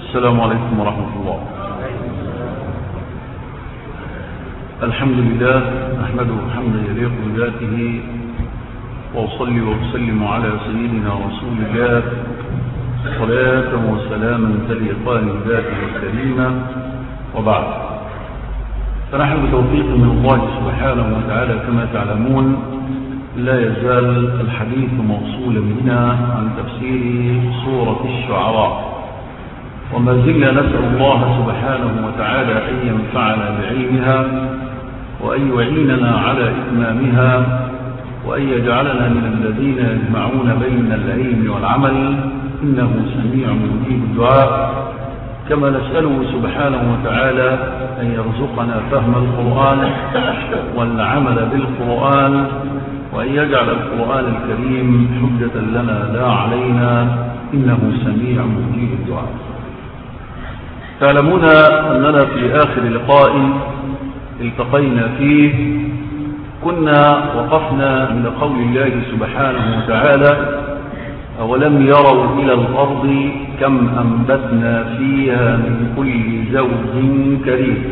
السلام عليكم ورحمة الله الحمد لله نحمده حمدا يليق بذاته وأصلي وأسلم على سيدنا رسول الله صلاة وسلاما تليقان بذاته الكريمة وبعد فنحن بتوفيق من الله سبحانه وتعالى كما تعلمون لا يزال الحديث موصولا بنا عن تفسير سورة الشعراء وما زلنا نسأل الله سبحانه وتعالى أن ينفعنا بعلمها وأن يعيننا على إتمامها وأن يجعلنا من الذين يجمعون بين العلم والعمل إنه سميع مجيب الدعاء كما نسأله سبحانه وتعالى أن يرزقنا فهم القرآن والعمل بالقرآن وأن يجعل القرآن الكريم حجة لنا لا علينا إنه سميع مجيب الدعاء تعلمون أننا في آخر لقاء التقينا فيه كنا وقفنا من قول الله سبحانه وتعالى أولم يروا إلى الأرض كم أنبتنا فيها من كل زوج كريم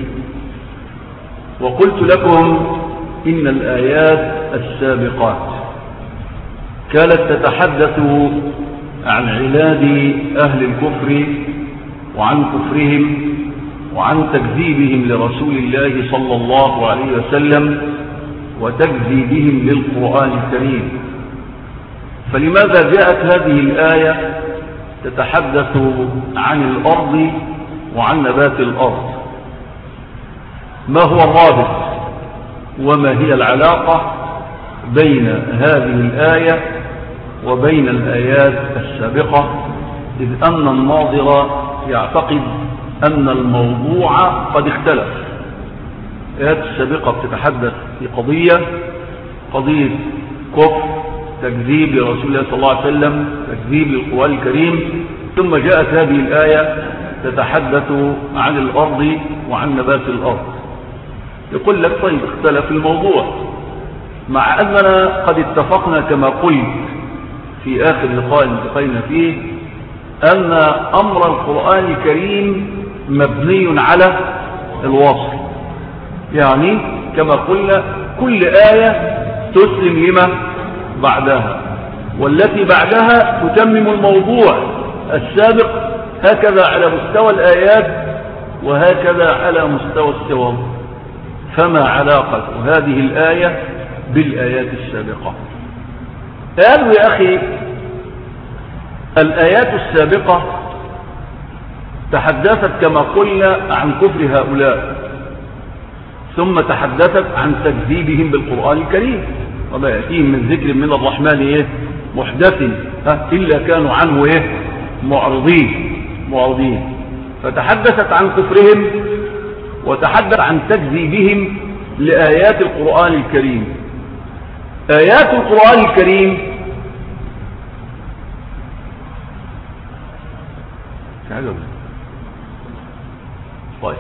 وقلت لكم إن الآيات السابقات كانت تتحدث عن علاج أهل الكفر وعن كفرهم وعن تكذيبهم لرسول الله صلى الله عليه وسلم وتكذيبهم للقرآن الكريم فلماذا جاءت هذه الآية تتحدث عن الأرض وعن نبات الأرض ما هو الرابط وما هي العلاقة بين هذه الآية وبين الآيات السابقة إذ أن الناظر يعتقد أن الموضوع قد اختلف الآيات السابقة بتتحدث في قضية قضية كفر تكذيب لرسول الله صلى الله عليه وسلم تكذيب للقرآن الكريم ثم جاءت هذه الآية تتحدث عن الأرض وعن نبات الأرض يقول لك طيب اختلف الموضوع مع أننا قد اتفقنا كما قلت في آخر لقاء التقينا فيه أن أمر القرآن الكريم مبني على الوصف يعني كما قلنا كل آية تسلم لما بعدها والتي بعدها تتمم الموضوع السابق هكذا على مستوى الآيات وهكذا على مستوى السوار فما علاقة هذه الآية بالآيات السابقة قالوا يا أخي الآيات السابقة تحدثت كما قلنا عن كفر هؤلاء ثم تحدثت عن تكذيبهم بالقرآن الكريم وما يأتيهم من ذكر من الرحمن إيه محدث إلا كانوا عنه إيه معرضين معرضين فتحدثت عن كفرهم وتحدث عن تكذيبهم لآيات القرآن الكريم آيات القرآن الكريم طيب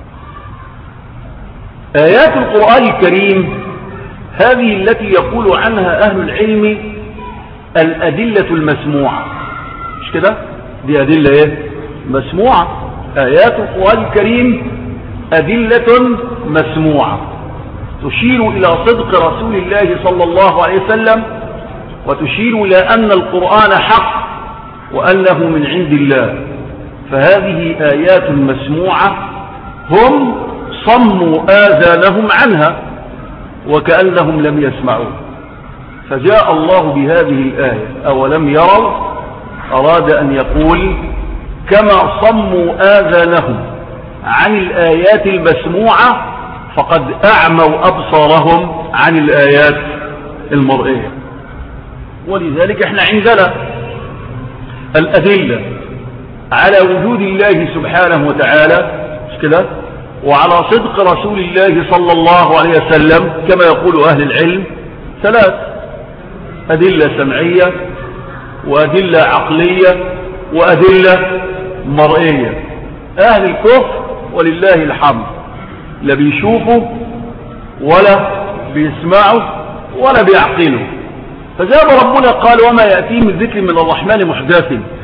آيات القرآن الكريم هذه التي يقول عنها أهل العلم الأدلة المسموعة مش كده دي أدلة إيه مسموعة آيات القرآن الكريم أدلة مسموعة تشير إلى صدق رسول الله صلى الله عليه وسلم وتشير إلى أن القرآن حق وأنه من عند الله فهذه آيات مسموعة هم صموا آذانهم عنها وكأنهم لم يسمعوا فجاء الله بهذه الآية أولم يروا أراد أن يقول كما صموا آذانهم عن الآيات المسموعة فقد أعموا أبصارهم عن الآيات المرئية ولذلك احنا عندنا الأدلة على وجود الله سبحانه وتعالى مش كده وعلى صدق رسول الله صلى الله عليه وسلم كما يقول أهل العلم ثلاث أدلة سمعية وأدلة عقلية وأدلة مرئية أهل الكفر ولله الحمد لا بيشوفوا ولا بيسمعوا ولا بيعقلوا فجاب ربنا قال وما يأتيه من ذكر من الرحمن محدث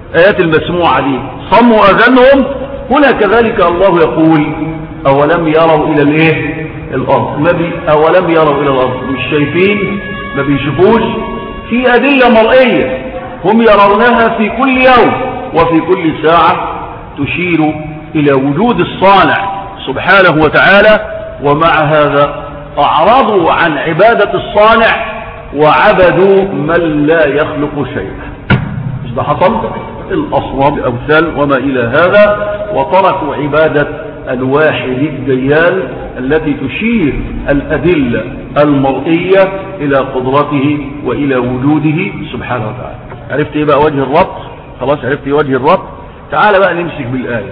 آيات المسموعة دي صموا أذنهم هنا كذلك الله يقول أولم يروا إلى الإيه الأرض ما بي أولم يروا إلى الأرض مش شايفين ما بيشوفوش في أدلة مرئية هم يرونها في كل يوم وفي كل ساعة تشير إلى وجود الصانع سبحانه وتعالى ومع هذا أعرضوا عن عبادة الصانع وعبدوا من لا يخلق شيئا مش ده حصل الأصواب الأوثال وما إلى هذا وتركوا عبادة الواحد الديان التي تشير الأدلة المرئية إلى قدرته وإلى وجوده سبحانه وتعالى عرفت إيه بقى وجه الربط خلاص عرفت إيه وجه الربط تعال بقى نمسك بالآية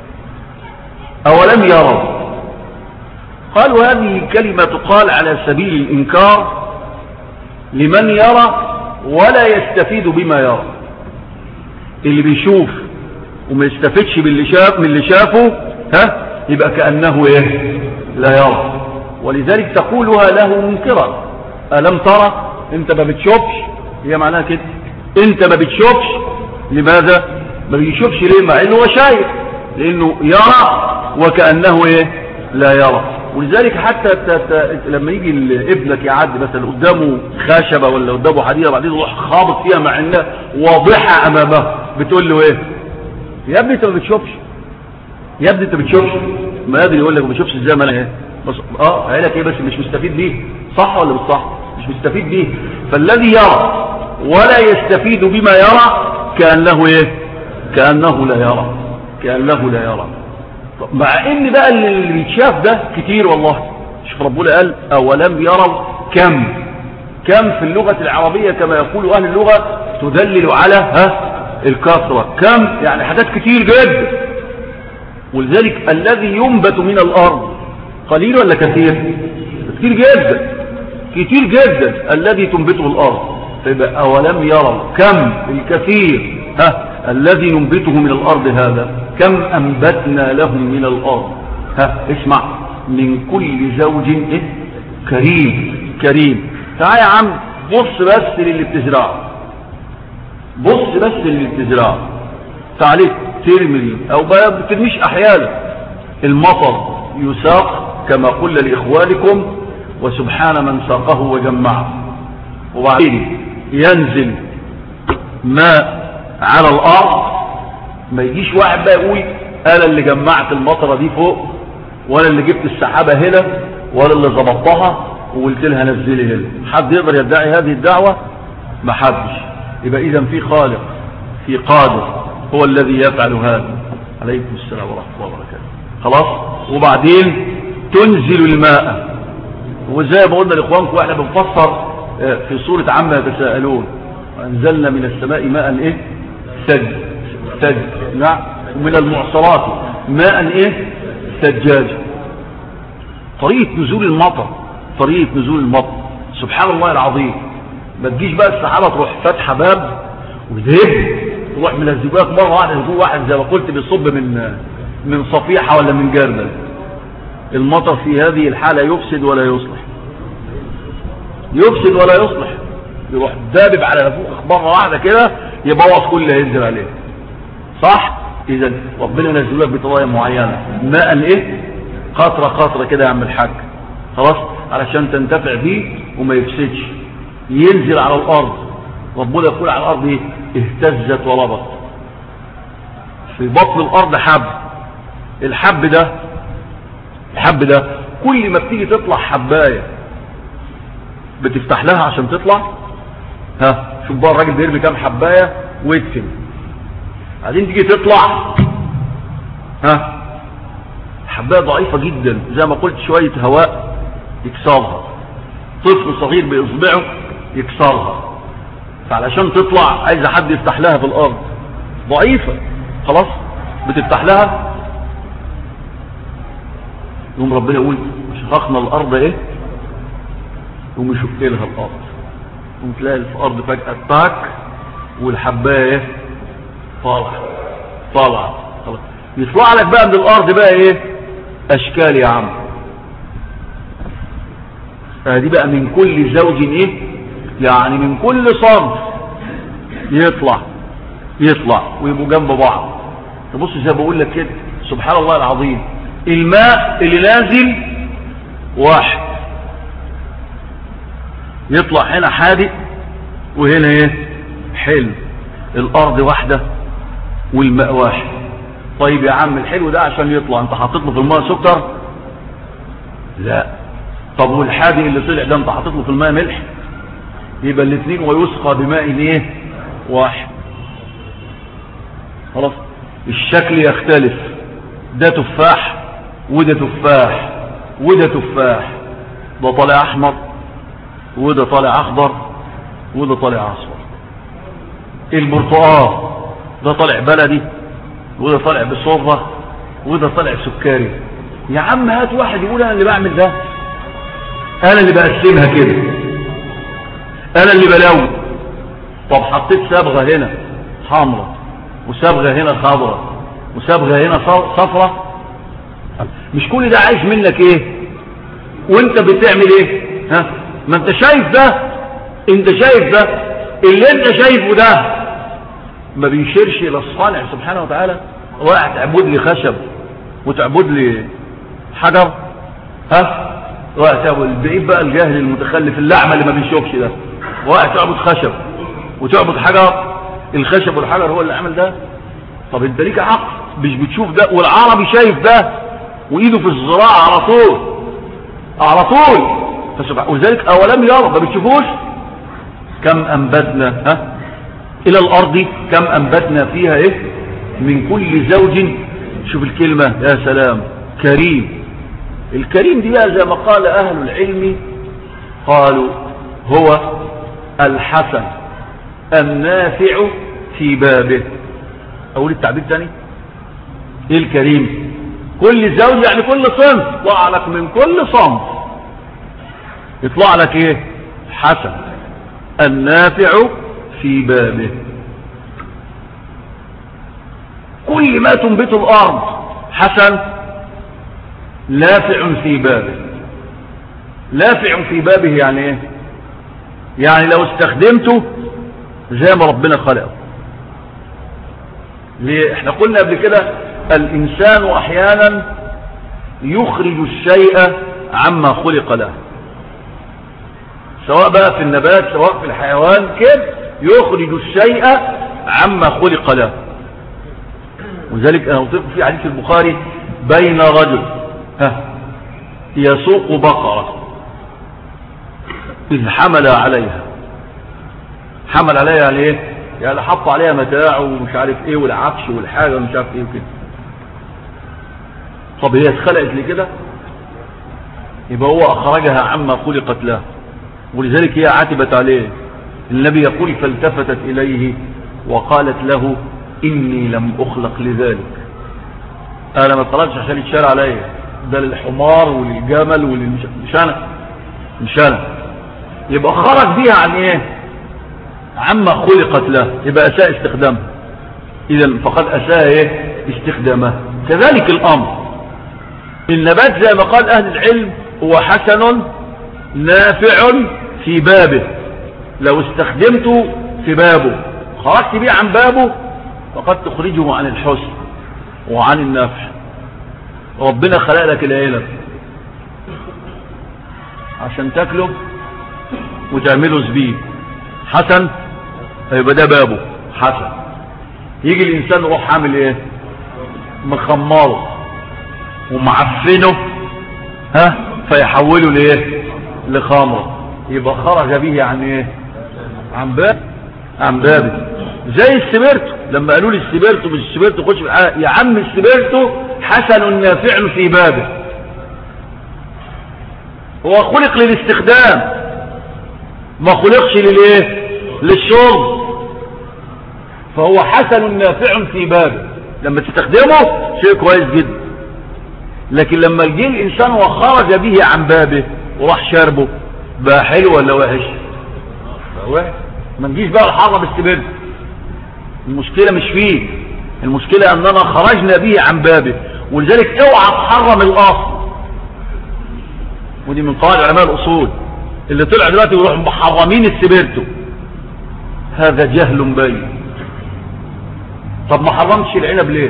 أولم يروا قالوا هذه الكلمة تقال على سبيل الإنكار لمن يرى ولا يستفيد بما يرى اللي بيشوف وما يستفدش باللي شاف من اللي شافه ها يبقى كأنه ايه لا يرى ولذلك تقولها له منكرا ألم ترى انت ما بتشوفش هي معناها كده انت ما بتشوفش لماذا ما بيشوفش ليه مع انه هو شايف لانه يرى وكأنه ايه لا يرى ولذلك حتى لما يجي ابنك يعدي مثلا قدامه خشبة ولا قدامه حديدة بعدين يروح خابط فيها مع انها واضحة امامه بتقول له ايه يا ابني انت ما بتشوفش يا ابني انت ما بتشوفش ما يدري يقول لك ما بتشوفش ازاي ما انا ايه بس اه عينك ايه بس مش مستفيد بيه صح ولا مش صح مش مستفيد بيه فالذي يرى ولا يستفيد بما يرى كأنه ايه كأنه لا يرى كأنه لا يرى مع ان بقى اللي بيتشاف ده كتير والله شوف ربنا قال اولم يروا كم كم في اللغة العربية كما يقول اهل اللغة تدلل على ها الكثرة كم يعني حاجات كتير جدا ولذلك الذي ينبت من الارض قليل ولا كثير كتير جدا كتير جدا الذي تنبته الارض فيبقى اولم يروا كم الكثير ها الذي ننبته من الارض هذا كم انبتنا لهم من الارض ها اسمع من كل زوج إيه؟ كريم كريم تعال يا عم بص بس للي بتزرعه بص بس للي بتزرعه تعالي ترمي او ما بترميش احيانا المطر يساق كما قل لاخوانكم وسبحان من ساقه وجمعه وبعدين ينزل ماء على الارض ما يجيش واحد بقى يقول انا اللي جمعت المطره دي فوق ولا اللي جبت السحابه هنا ولا اللي ظبطتها وقلت لها نزلي هنا حد يقدر يدعي هذه الدعوه ما حدش يبقى اذا في خالق في قادر هو الذي يفعل هذا عليكم السلام ورحمه الله وبركاته خلاص وبعدين تنزل الماء وزي ما قلنا لاخوانكم احنا بنفسر في سوره عما يتساءلون وانزلنا من السماء ماء ايه ثلج ثلج نعم ومن المعصرات ماء ايه ثجاج طريقة نزول المطر طريقة نزول المطر سبحان الله العظيم ما تجيش بقى السحابة تروح فاتحة باب وذهب تروح ملزقاك مرة واحدة يقول واحد زي ما قلت بيصب من من صفيحة ولا من جردل المطر في هذه الحالة يفسد ولا يصلح يفسد ولا يصلح يروح دابب على نفوخ مرة واحدة كده يبوظ كل اللي هينزل عليه صح اذا ربنا ينزل لك بطريقه معينه ماء ايه قطره قطره كده يا عم الحاج خلاص علشان تنتفع بيه وما يفسدش ينزل على الارض ربنا يقول على الارض ايه اهتزت وربط في بطن الارض حب الحب ده الحب ده كل ما بتيجي تطلع حبايه بتفتح لها عشان تطلع ها شوف بقى الراجل بيرمي كام حبايه ويدفن بعدين تيجي تطلع ها حبايه ضعيفه جدا زي ما قلت شويه هواء يكسرها طفل صغير باصبعه يكسرها فعلشان تطلع عايزه حد يفتح لها في الارض ضعيفه خلاص بتفتح لها يقوم ربنا يقول شققنا الارض ايه يقوم يشق لها الارض يقوم تلاقي الارض فجاه تاك والحبايه ايه طالع طالع خلاص يطلع لك بقى من الارض بقى ايه اشكال يا عم دي بقى من كل زوج ايه يعني من كل صنف يطلع يطلع ويبقوا جنب بعض تبص زي ما بقول لك كده سبحان الله العظيم الماء اللي نازل واحد يطلع هنا حادق وهنا ايه حلو الارض واحدة والماء واحد طيب يا عم الحلو ده عشان يطلع انت حاطط له في الماء سكر لا طب والحادق اللي طلع ده انت حاطط له في الماء ملح يبقى الاثنين ويسقى بماء ايه واحد خلاص الشكل يختلف ده تفاح وده تفاح وده تفاح ده طالع احمر وده طالع اخضر وده طالع اصفر البرتقال ده طالع بلدي وده طالع بصوفة وده طالع سكري يا عم هات واحد يقول انا اللي بعمل ده انا اللي بقسمها كده انا اللي بلون طب حطيت صبغه هنا حمراء وصبغه هنا خضراء وصبغه هنا صفراء مش كل ده عايز منك ايه وانت بتعمل ايه ها ما انت شايف ده انت شايف ده اللي انت شايفه ده ما بيشيرش الى الصانع سبحانه وتعالى واحد تعبد لي خشب وتعبد لي حجر ها واحد تعبد بعيد بقى الجاهل المتخلف اللعمة اللي ما بيشوفش ده واحد تعبد خشب وتعبد حجر الخشب والحجر هو اللي عمل ده طب انت ليك عقل مش بتشوف ده والعربي شايف ده وايده في الزراعة على طول على طول فسبحانه ولذلك اولم يرى ما بتشوفوش كم انبتنا ها الى الارض كم انبتنا فيها ايه من كل زوج شوف الكلمة يا سلام كريم الكريم دي بقى زي ما قال اهل العلم قالوا هو الحسن النافع في بابه اقول التعبير تاني ايه الكريم كل زوج يعني كل صنف يطلع لك من كل صنف يطلع لك ايه حسن النافع في بابه كل ما تنبت الارض حسن لافع في بابه لافع في بابه يعني ايه يعني لو استخدمته زي ما ربنا خلقه ليه احنا قلنا قبل كده الانسان احيانا يخرج الشيء عما خلق له سواء بقى في النبات سواء في الحيوان كده يخرج الشيء عما خلق له ولذلك انا اطلق في حديث البخاري بين رجل ها يسوق بقرة إذ حمل عليها حمل عليها يعني ايه يعني حط عليها متاع ومش عارف ايه والعفش والحاجة ومش عارف ايه وكده طب هي اتخلقت لكده يبقى هو اخرجها عما خلقت له ولذلك هي عاتبت عليه النبي يقول فالتفتت اليه وقالت له اني لم اخلق لذلك انا ما طلبتش عشان يتشال عليا ده للحمار وللجمل وللمش انا مش انا يبقى خرج بيها عن ايه عما خلقت له يبقى اساء استخدامها اذا فقد اساء ايه استخدامها كذلك الامر النبات زي ما قال اهل العلم هو حسن نافع في بابه لو استخدمته في بابه خرجت بيه عن بابه فقد تخرجه عن الحسن وعن النفع ربنا خلق لك العلم عشان تاكله وتعمله زبيب حسن هيبقى ده بابه حسن يجي الانسان يروح عامل ايه مخمره ومعفنه ها فيحوله لايه لخمره يبقى خرج به عن ايه عن باب عن بابه زي السبرتو لما قالوا لي السبرتو مش السبرتو خش يا عم السبرتو حسن نافع في بابه هو خلق للاستخدام ما خلقش للايه للشرب فهو حسن نافع في بابه لما تستخدمه شيء كويس جدا لكن لما جه الانسان وخرج به عن بابه وراح شاربه بقى حلو ولا وحش وحش ما نجيش بقى الحرة بالسبرت المشكلة مش فيه المشكلة اننا خرجنا به عن بابه ولذلك اوعى تحرم الاصل ودي من قواعد علماء الاصول اللي طلع دلوقتي يروح محرمين السبرتو هذا جهل بين طب ما حرمتش العنب ليه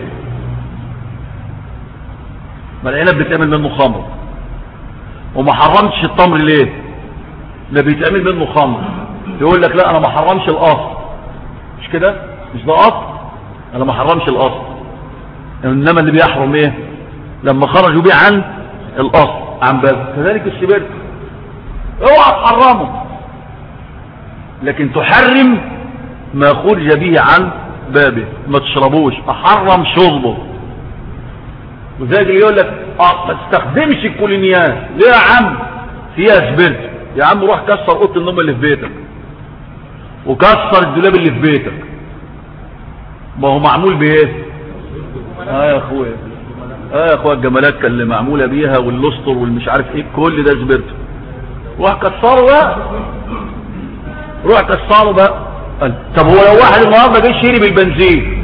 ما العنب بيتعمل منه خمر وما حرمتش التمر ليه ده بيتعمل منه خمر يقول لك لا انا ما حرمش الاصل مش كده مش ده اصل انا ما حرمش الاصل انما اللي بيحرم ايه لما خرجوا بيه عن الاصل عن باب كذلك السبرت اوعى تحرمه لكن تحرم ما خرج به عن بابه ما تشربوش احرم شربه وذلك اللي يقول لك اه ما تستخدمش الكولينيات ليه يا عم فيها سبرت يا عم روح كسر اوضه النوم اللي في بيتك وكسر الدولاب اللي في بيتك ما هو معمول بايه اه يا اخويا اه يا اخويا الجمالات اللي معموله بيها واللستر والمش عارف ايه كل ده سبرته روح كسره بقى روح كسره بقى طب هو لو واحد النهارده جه يشتري بالبنزين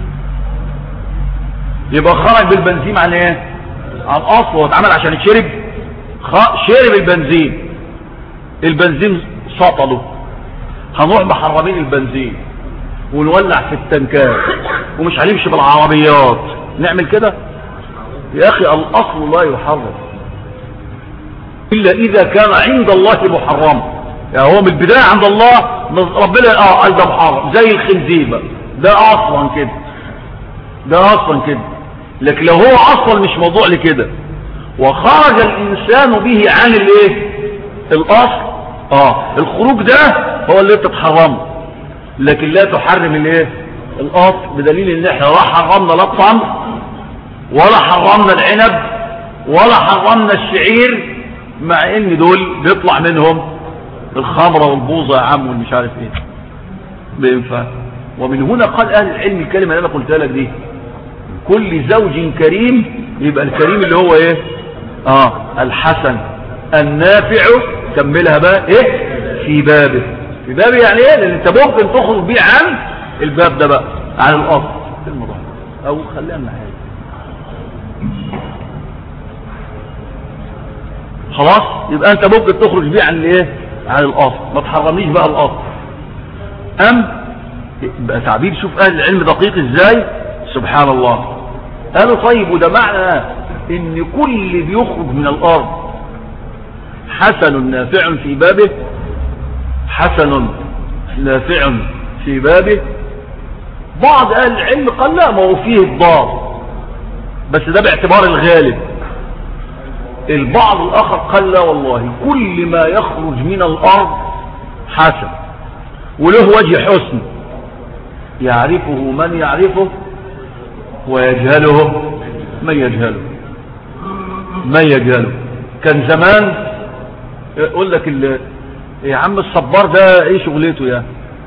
يبقى خرج بالبنزين عن ايه عن اصله هو اتعمل عشان يتشرب شرب البنزين البنزين سطله هنروح محرمين البنزين ونولع في التنكات ومش هنمشي بالعربيات نعمل كده يا اخي الاصل لا يحرم الا اذا كان عند الله محرم يعني هو من البداية عند الله ربنا اه قال ده محرم زي الخنزير ده اصلا كده ده اصلا كده لكن لو هو اصلا مش موضوع لكده وخرج الانسان به عن الايه الاصل اه الخروج ده هو اللي تتحرم لكن لا تحرم الايه الاصل بدليل ان احنا لا حرمنا لا الطعم ولا حرمنا العنب ولا حرمنا الشعير مع ان دول بيطلع منهم الخمرة والبوظة يا عم والمش عارف ايه بينفع ومن هنا قال اهل العلم الكلمة اللي انا قلتها لك دي كل زوج كريم يبقى الكريم اللي هو ايه اه الحسن النافع كملها بقى ايه في بابه في بابه يعني ايه لان انت ممكن تخرج بيه عن الباب ده بقى عن الاصل الموضوع او خليها من حاجه خلاص يبقى انت ممكن تخرج بيه عن الايه عن الاصل ما تحرمنيش بقى الاصل ام بقى تعبير شوف اهل العلم دقيق ازاي سبحان الله قالوا طيب وده معنى ان كل اللي بيخرج من الارض حسن نافع في بابه حسن نافع في بابه بعض اهل العلم قال لا ما هو فيه الضار بس ده باعتبار الغالب البعض الاخر قال لا والله كل ما يخرج من الارض حسن وله وجه حسن يعرفه من يعرفه ويجهله من يجهله من يجهله كان زمان يقول لك يا عم الصبار ده ايه شغلته يا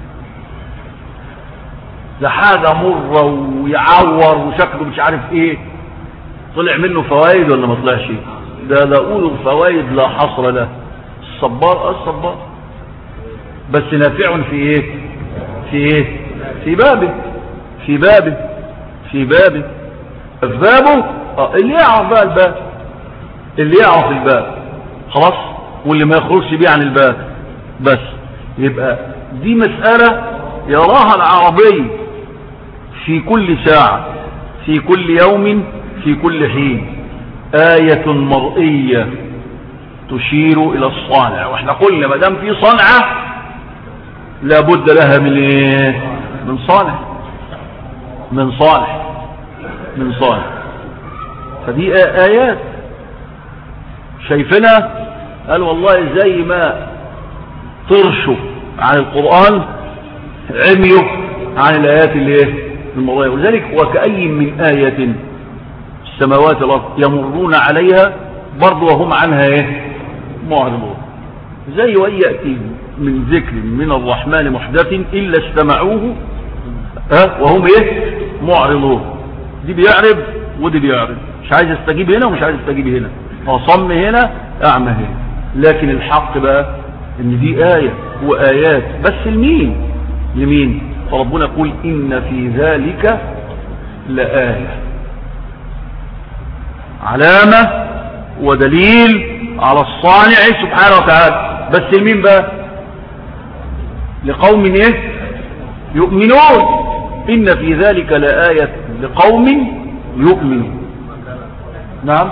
ده حاجة مرة ويعور وشكله مش عارف ايه طلع منه فوائد ولا ما طلعش ده لا اقول فوائد لا حصر له الصبار الصبار بس نافع في ايه في ايه في بابه في بابه في بابه في بابه اه اللي يعرف بقى الباب اللي يعرف الباب خلاص واللي ما يخرجش بيه عن الباب بس يبقى دي مسألة يراها العربي في كل ساعة في كل يوم في كل حين آية مرئية تشير إلى الصانع واحنا قلنا ما دام في صنعة لابد لها من ايه من صانع من صالح من صالح فدي آيات شايفنا قال والله زي ما طرشوا عن القرآن عميوا عن الآيات اللي ايه المرأية ولذلك وكأي من آية السماوات والأرض يمرون عليها برضو وهم عنها ايه معرضون زي وأن يأتي من ذكر من الرحمن محدث إلا استمعوه ها وهم ايه معرضون دي بيعرض ودي بيعرض مش عايز يستجيب هنا ومش عايز يستجيب هنا اصم هنا اعمى هنا لكن الحق بقى ان دي آية وآيات بس لمين لمين فربنا يقول إن في ذلك لآية علامة ودليل على الصانع سبحانه وتعالى بس لمين بقى لقوم ايه يؤمنون إن في ذلك لآية لقوم يؤمنون نعم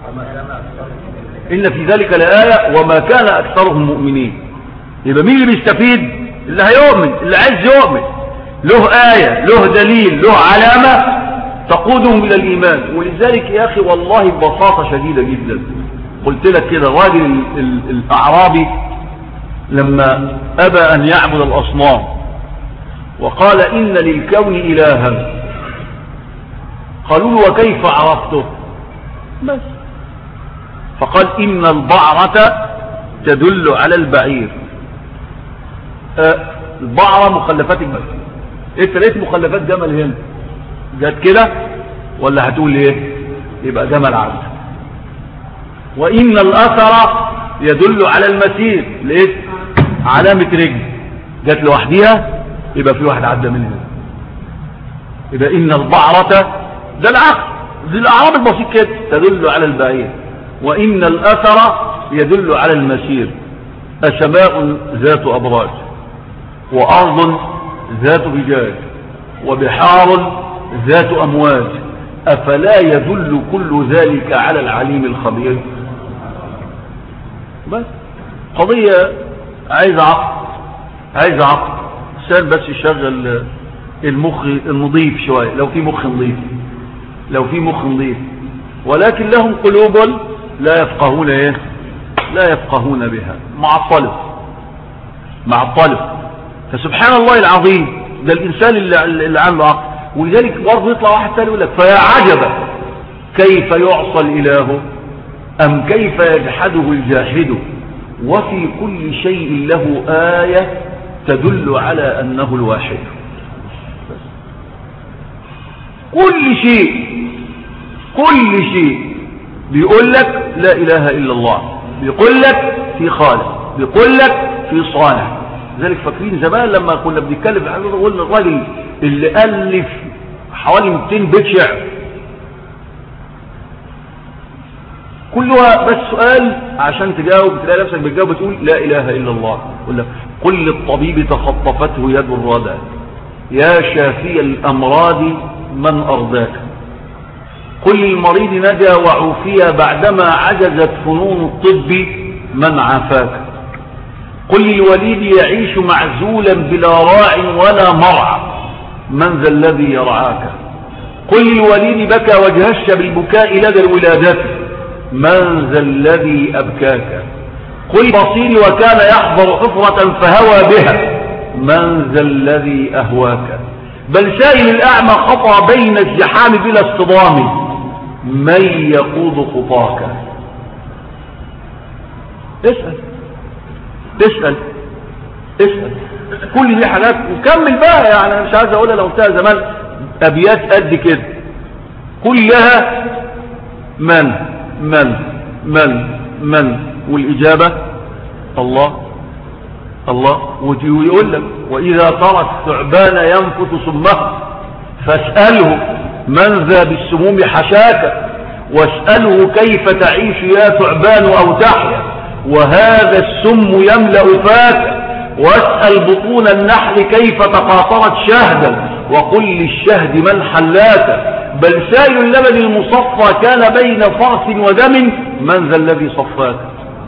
إن في ذلك لآية وما كان أكثرهم مؤمنين يبقى مين اللي بيستفيد اللي هيؤمن اللي عايز يؤمن له آية له دليل له علامة تقودهم إلى الإيمان ولذلك يا أخي والله ببساطة شديدة جدا قلت لك كده الراجل الأعرابي لما أبى أن يعبد الأصنام وقال إن للكون إلها قالوا له وكيف عرفته بس فقال إن البعرة تدل على البعير أه البعرة مخلفات الجمل انت لقيت مخلفات جمل هنا جت كده ولا هتقول ايه يبقى جمل عبد وإن الأثر يدل على المسير لقيت علامة رجل جت لوحديها يبقى في واحد عدى من هنا يبقى إن البعرة ده العقل دي الأعراب البسيط كده تدل على البعير وإن الأثر يدل على المسير أسماء ذات أبراج وأرض ذات رجال وبحار ذات أمواج أفلا يدل كل ذلك على العليم الخبير بس قضية عايز عقل عايز عقل الإنسان بس يشغل المخ النظيف شوية لو في مخ نظيف لو في مخ نظيف ولكن لهم قلوب لا يفقهون ايه لا يفقهون بها مع الطلب مع الطلب فسبحان الله العظيم ده الإنسان اللي, اللي عنده عقل ولذلك برضه يطلع واحد ثاني يقول لك فيا عجبا كيف يعصى الإله أم كيف يجحده الجاحد وفي كل شيء له آية تدل على أنه الواحد كل شيء كل شيء بيقول لك لا إله إلا الله بيقول لك في خالق بيقول لك في صانع ذلك فاكرين زمان لما كنا بنتكلم عن قلنا الراجل اللي ألف حوالي 200 بيت شعر كلها بس سؤال عشان تجاوب تلاقي نفسك بتجاوب بتقول لا إله إلا الله قل لك قل للطبيب تخطفته يد الردى يا شافي الأمراض من أرضاك قل للمريض نجا وعوفي بعدما عجزت فنون الطب من عافاك قل للوليد يعيش معزولا بلا راع ولا مرعى من ذا الذي يرعاك قل للوليد بكى وجهش بالبكاء لدى الولادة من ذا الذي أبكاك قل بصير وكان يحضر حفرة فهوى بها من ذا الذي أهواك بل سائل الأعمى خطى بين الزحام بلا اصطدام من يقود خطاك اسأل اسأل اسأل كل دي حاجات وكمل بقى يعني مش عايز اقولها لو انتهى زمان ابيات قد كده كلها من من من من والاجابه الله الله ويقول لك واذا ترى الثعبان ينفث سمه فاساله من ذا بالسموم حشاك واساله كيف تعيش يا ثعبان او تحيا وهذا السم يملا فاك واسأل بطون النحل كيف تقاطرت شهدا وقل للشهد من حلاك بل سائل اللبن المصفى كان بين فرس ودم من ذا الذي صفاك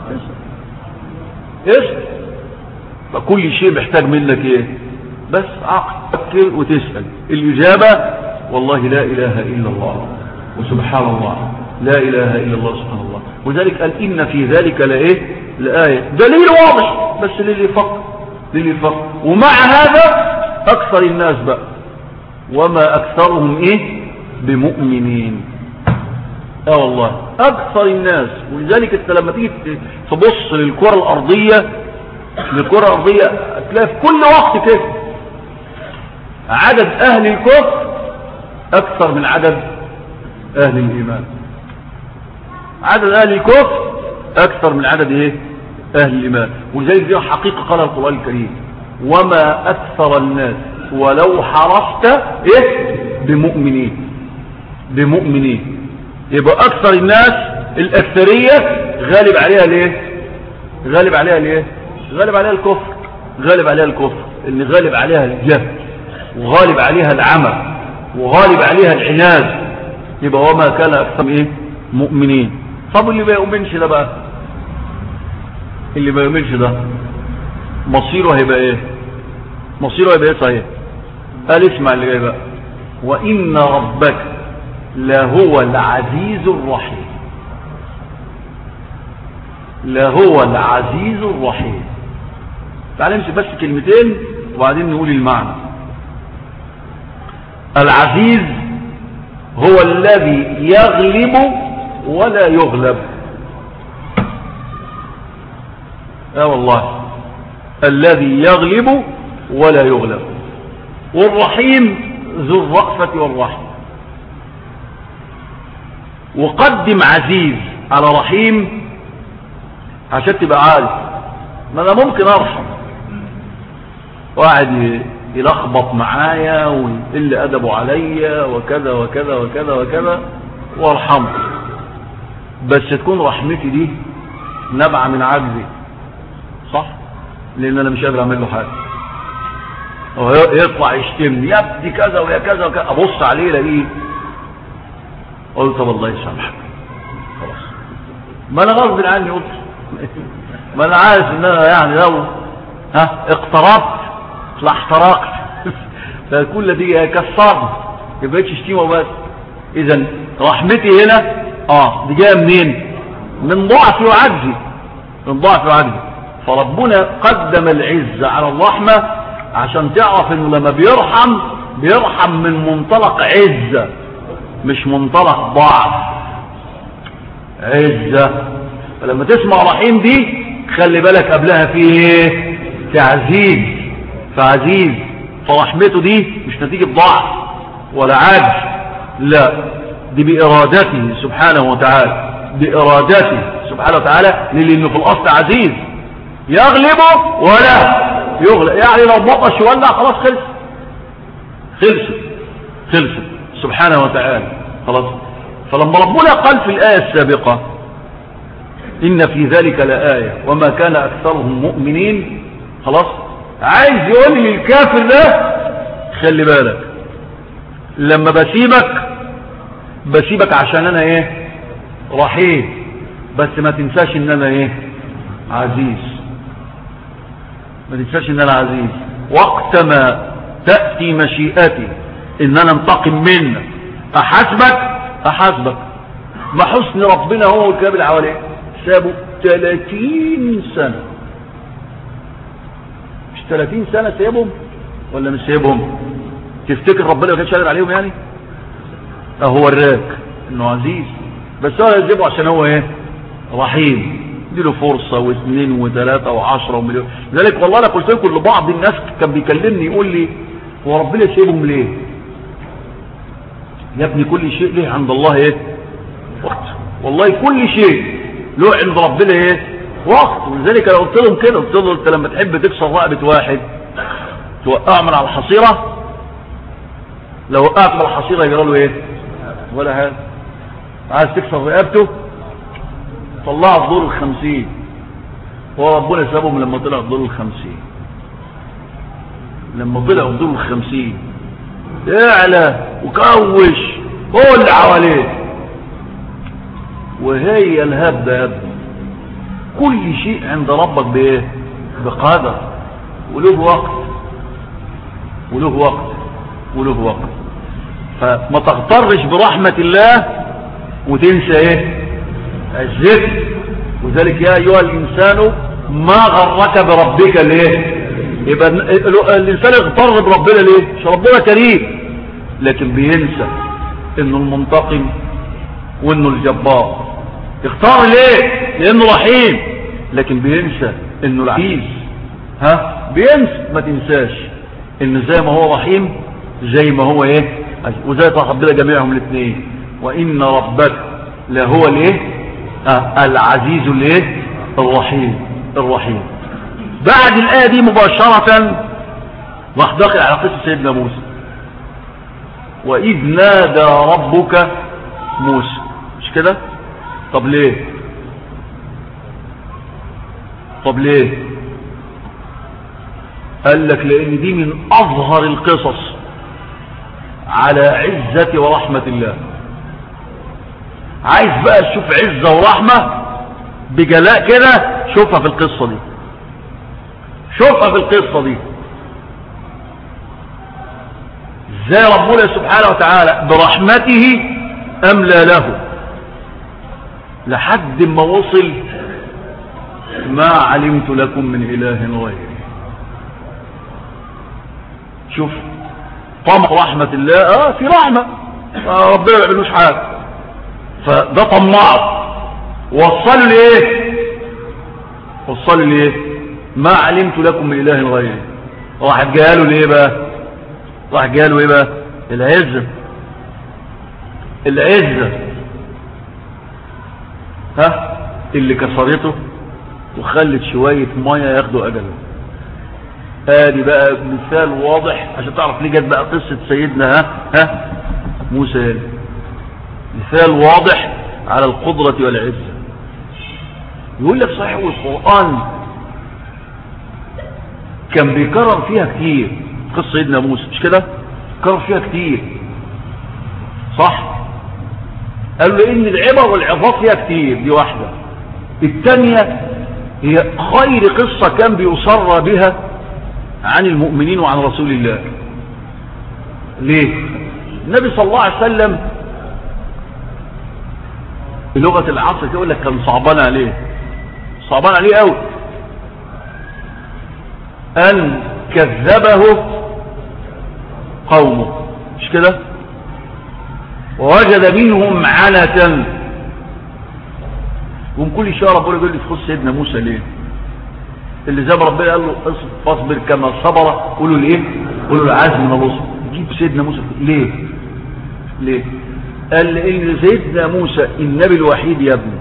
اسأل فكل شيء محتاج منك ايه بس عقل تفكر وتسأل الإجابة والله لا إله إلا الله وسبحان الله لا إله إلا الله سبحان الله وذلك قال إن في ذلك لإيه لآية دليل واضح بس للي يفكر للي يفكر ومع هذا أكثر الناس بقى وما أكثرهم إيه بمؤمنين اه والله أكثر الناس ولذلك انت لما تيجي تبص للكرة الأرضية للكرة الأرضية تلاقي في كل وقت كده عدد أهل الكفر أكثر من عدد أهل الإيمان عدد أهل الكفر أكثر من عدد إيه أهل الإيمان وزي دي حقيقة قال القرآن الكريم وما أكثر الناس ولو حرصت إيه بمؤمنين بمؤمنين يبقى أكثر الناس الأكثرية غالب عليها ليه غالب عليها ليه غالب عليها الكفر غالب عليها الكفر اللي غالب عليها الجهل وغالب عليها العمى وغالب عليها العناد يبقى وما كان أكثر إيه مؤمنين طب اللي ما يؤمنش ده بقى اللي ما يؤمنش ده مصيره هيبقى ايه مصيره هيبقى ايه صحيح قال اسمع اللي جاي بقى وإن ربك لهو العزيز الرحيم لهو العزيز الرحيم تعال نمشي بس كلمتين وبعدين نقول المعنى العزيز هو الذي يغلب ولا يغلب اه والله الذي يغلب ولا يغلب والرحيم ذو الرأفة والرحمة وقدم عزيز على رحيم عشان تبقى عارف ما انا ممكن ارحم واحد يلخبط معايا ويقل ادبه عليا وكذا وكذا وكذا وكذا وارحمه بس تكون رحمتي دي نبعة من عجزي صح لان انا مش قادر اعمل له حاجه هو يطلع يشتمني يا ابني كذا ويا كذا وكذا ابص عليه الاقيه قلت طب الله يسامحك خلاص ما انا غصب عني قلت ما انا عارف ان انا يعني لو ها اقتربت لا احترقت فكل دي كسرني ما بقتش شتيمه بس اذا رحمتي هنا اه دي جايه منين من ضعفي وعجزي من ضعفي وعجزي فربنا قدم العزة على الرحمة عشان تعرف انه لما بيرحم بيرحم من منطلق عزة مش منطلق ضعف عزة فلما تسمع رحيم دي خلي بالك قبلها في ايه تعزيز فعزيز فرحمته دي مش نتيجة ضعف ولا عجز لا دي بإرادته سبحانه وتعالى بإرادته سبحانه وتعالى لأنه في الأصل عزيز يغلب ولا يغلب يعني لو بطش ولا خلاص خلص خلص خلص سبحانه وتعالى خلاص فلما ربنا قال في الآية السابقة إن في ذلك لآية وما كان أكثرهم مؤمنين خلاص عايز يقول لي الكافر ده خلي بالك لما بسيبك بسيبك عشان انا ايه رحيم بس ما تنساش ان انا ايه عزيز ما تنساش ان انا عزيز وقت ما تأتي مشيئتي ان انا انتقم منك احاسبك احاسبك ما حسن ربنا هو والكتاب اللي حواليه سابوا 30 سنة مش 30 سنة سيبهم ولا مش سيبهم تفتكر ربنا ما كانش قادر عليهم يعني اهو وراك انه عزيز بس هو يجيبه عشان هو ايه رحيم له فرصة واثنين وثلاثة وعشرة ومليون لذلك والله انا قلت لكم لبعض الناس كان بيكلمني يقول لي هو ربنا سيبهم ليه يا ابني كل شيء ليه عند الله ايه وقت والله كل شيء له عند ربنا ايه وقت ولذلك انا قلت لهم كده قلت لهم انت لما تحب تكسر رقبة واحد توقعه من على الحصيرة لو وقعت من الحصيرة يجرى له ايه ولا حاجة عايز تكسر رقبته طلعه في دور الخمسين هو ربنا سابهم لما طلع في دور الخمسين لما طلع في دور الخمسين اعلى وكوش هو اللي حواليه وهي الهبة يا ابني كل شيء عند ربك بايه بقدر وله وقت وله وقت وله وقت فما تغترش برحمة الله وتنسى ايه الذكر وذلك يا ايها الانسان ما غرك بربك ليه يبقى الانسان يغتر بربنا ليه مش ربنا كريم لكن بينسى انه المنتقم وانه الجبار اختار ليه لانه رحيم لكن بينسى انه العزيز ها بينسى ما تنساش انه زي ما هو رحيم زي ما هو ايه وزي ربنا جميعهم الاثنين وان ربك لهو الايه آه العزيز الايه الرحيم الرحيم بعد الايه دي مباشره راح داخل على قصه سيدنا موسى واذ نادى ربك موسى مش كده طب ليه طب ليه قال لك لان دي من اظهر القصص على عزة ورحمة الله عايز بقى تشوف عزة ورحمة بجلاء كده شوفها في القصة دي شوفها في القصة دي ازاي ربنا سبحانه وتعالى برحمته املى له لحد ما وصل ما علمت لكم من اله غيري شوف طمع رحمة الله اه في رحمة آه ربنا ما يعملوش حاجة فده طمعه وصلوا ليه وصلوا ليه ما علمت لكم من اله غيري راح جاله ليه بقى راح جاله ايه بقى العزة العزة ها اللي كسرته وخلت شوية مية ياخدوا اجله ادي بقى مثال واضح عشان تعرف ليه جت بقى قصة سيدنا ها ها موسى هنا مثال واضح على القدرة والعزة يقول لك صحيح القرآن كان بيكرر فيها كتير قصة سيدنا موسى مش كده كرر فيها كتير صح قال له ان العبر والعظات فيها كتير دي واحدة الثانية هي خير قصة كان بيصر بها عن المؤمنين وعن رسول الله ليه النبي صلى الله عليه وسلم بلغة العصر يقول لك كان صعبان عليه صعبان عليه قوي ان كذبه قومه مش كده ووجد منهم عنة ومن كل شيء ربنا يقول لي تخص سيدنا موسى ليه اللي زي ما ربنا قال له فاصبر كما صبر قولوا ليه قولوا العزم من الرسل جيب سيدنا موسى ليه ليه قال لان سيدنا موسى النبي الوحيد يا ابني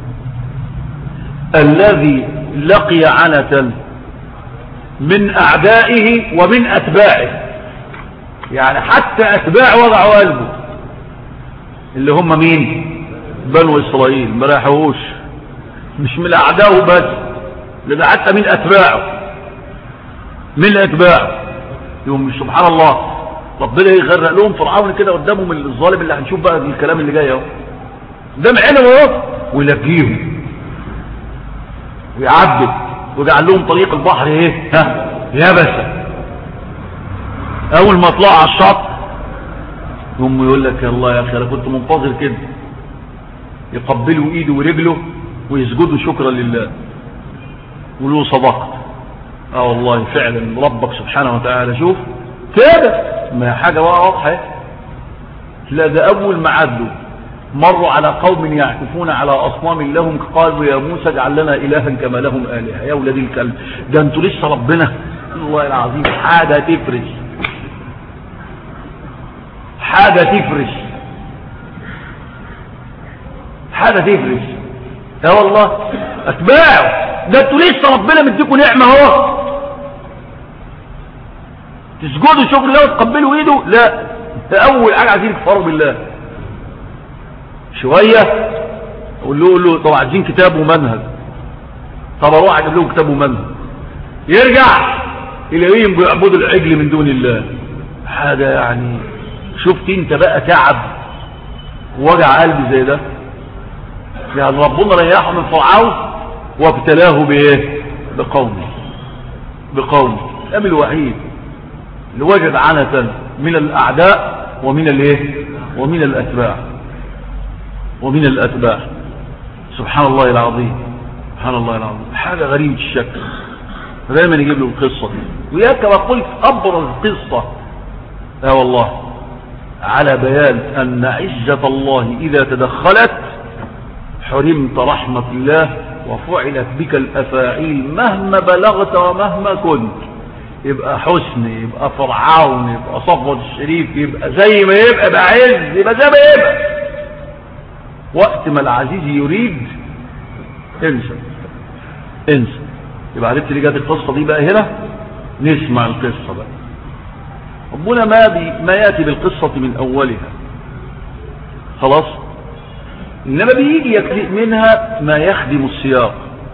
الذي لقي عنة من اعدائه ومن اتباعه يعني حتى اتباع وضعوا قلبه اللي هم مين بنو اسرائيل ما راحوش مش من اعدائه بس ده حتى من اتباعه من اتباعه يوم سبحان الله ربنا يغرق لهم فرعون كده قدامهم الظالم اللي هنشوف بقى الكلام اللي جاي اهو قدام عينهم اهو ويلقيهم ويعبد ويجعل لهم طريق البحر ايه ها يابسه اول ما طلعوا على الشط هم يقول لك يا الله يا اخي انا كنت منتظر كده يقبلوا ايده ورجله ويسجدوا شكرا لله ولو صدقت اه والله فعلا ربك سبحانه وتعالى شوف كده ما حاجة واضحة لا ده اول ما عدوا مروا على قوم يعكفون على اصنام لهم قالوا يا موسى اجعل لنا الها كما لهم الهه يا ولاد الكلب ده انتوا لسه ربنا الله العظيم حاجه تفرش حاجه تفرش حاجه تفرش يا والله اتباعوا ده انتوا لسه ربنا مديكم نعمه اهو تسجدوا شكر الله وتقبلوا ايده لا ده اول حاجه عايزين يكفروا بالله شويه اقول له له طب عايزين كتاب ومنهج طب اروح اجيب لهم كتاب ومنهج يرجع يلاقيهم بيعبدوا العجل من دون الله حاجه يعني شفت انت بقى تعب وجع قلبي زي ده يعني ربنا ريحه من فرعون وابتلاه بايه بقومه بقومه النبي الوحيد اللي وجد عنة من الاعداء ومن الايه ومن الاتباع ومن الاتباع سبحان الله العظيم سبحان الله العظيم حاجة غريبة الشكل دايما يجيب له القصة دي ويا كما قلت ابرز قصة اه والله على بيان ان عزة الله اذا تدخلت حرمت رحمة الله وفعلت بك الافاعيل مهما بلغت ومهما كنت يبقى حسن يبقى فرعون يبقى صفوة الشريف يبقى زي ما يبقى بعز يبقى زي ما يبقى وقت ما العزيز يريد انسى انسى يبقى عرفت ليه جت القصة دي بقى هنا نسمع القصة بقى ربنا ما, بي ما يأتي بالقصة من أولها خلاص إنما بيجي يكفي منها ما يخدم السياق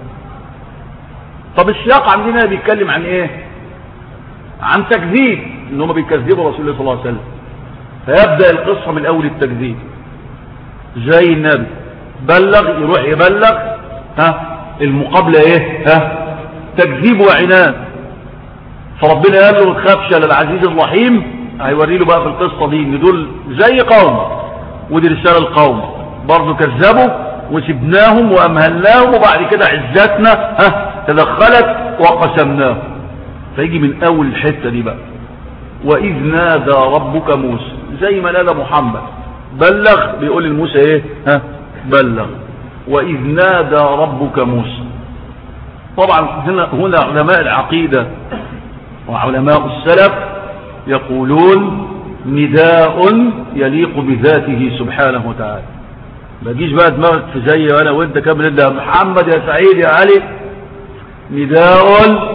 طب السياق عندنا بيتكلم عن ايه عن تكذيب ان هم بيكذبوا رسول الله صلى الله عليه وسلم فيبدأ القصة من أول التكذيب زي النبي بلغ يروح يبلغ ها المقابلة ايه ها تكذيب وعناد فربنا قال له ما تخافش على العزيز الرحيم هيوري له بقى في القصة دي ان دول زي قوم ودي رسالة القوم برضه كذبوا وسبناهم وامهلناهم وبعد كده عزتنا ها تدخلت وقسمناهم فيجي من اول الحتة دي بقى واذ نادى ربك موسى زي ما نادى محمد بلغ بيقول لموسى ايه ها بلغ واذ نادى ربك موسى طبعا هنا, هنا علماء العقيدة وعلماء السلف يقولون نداء يليق بذاته سبحانه وتعالى ما تجيش بقى دماغك في زي وانا وانت كامل يا محمد يا سعيد يا علي نداء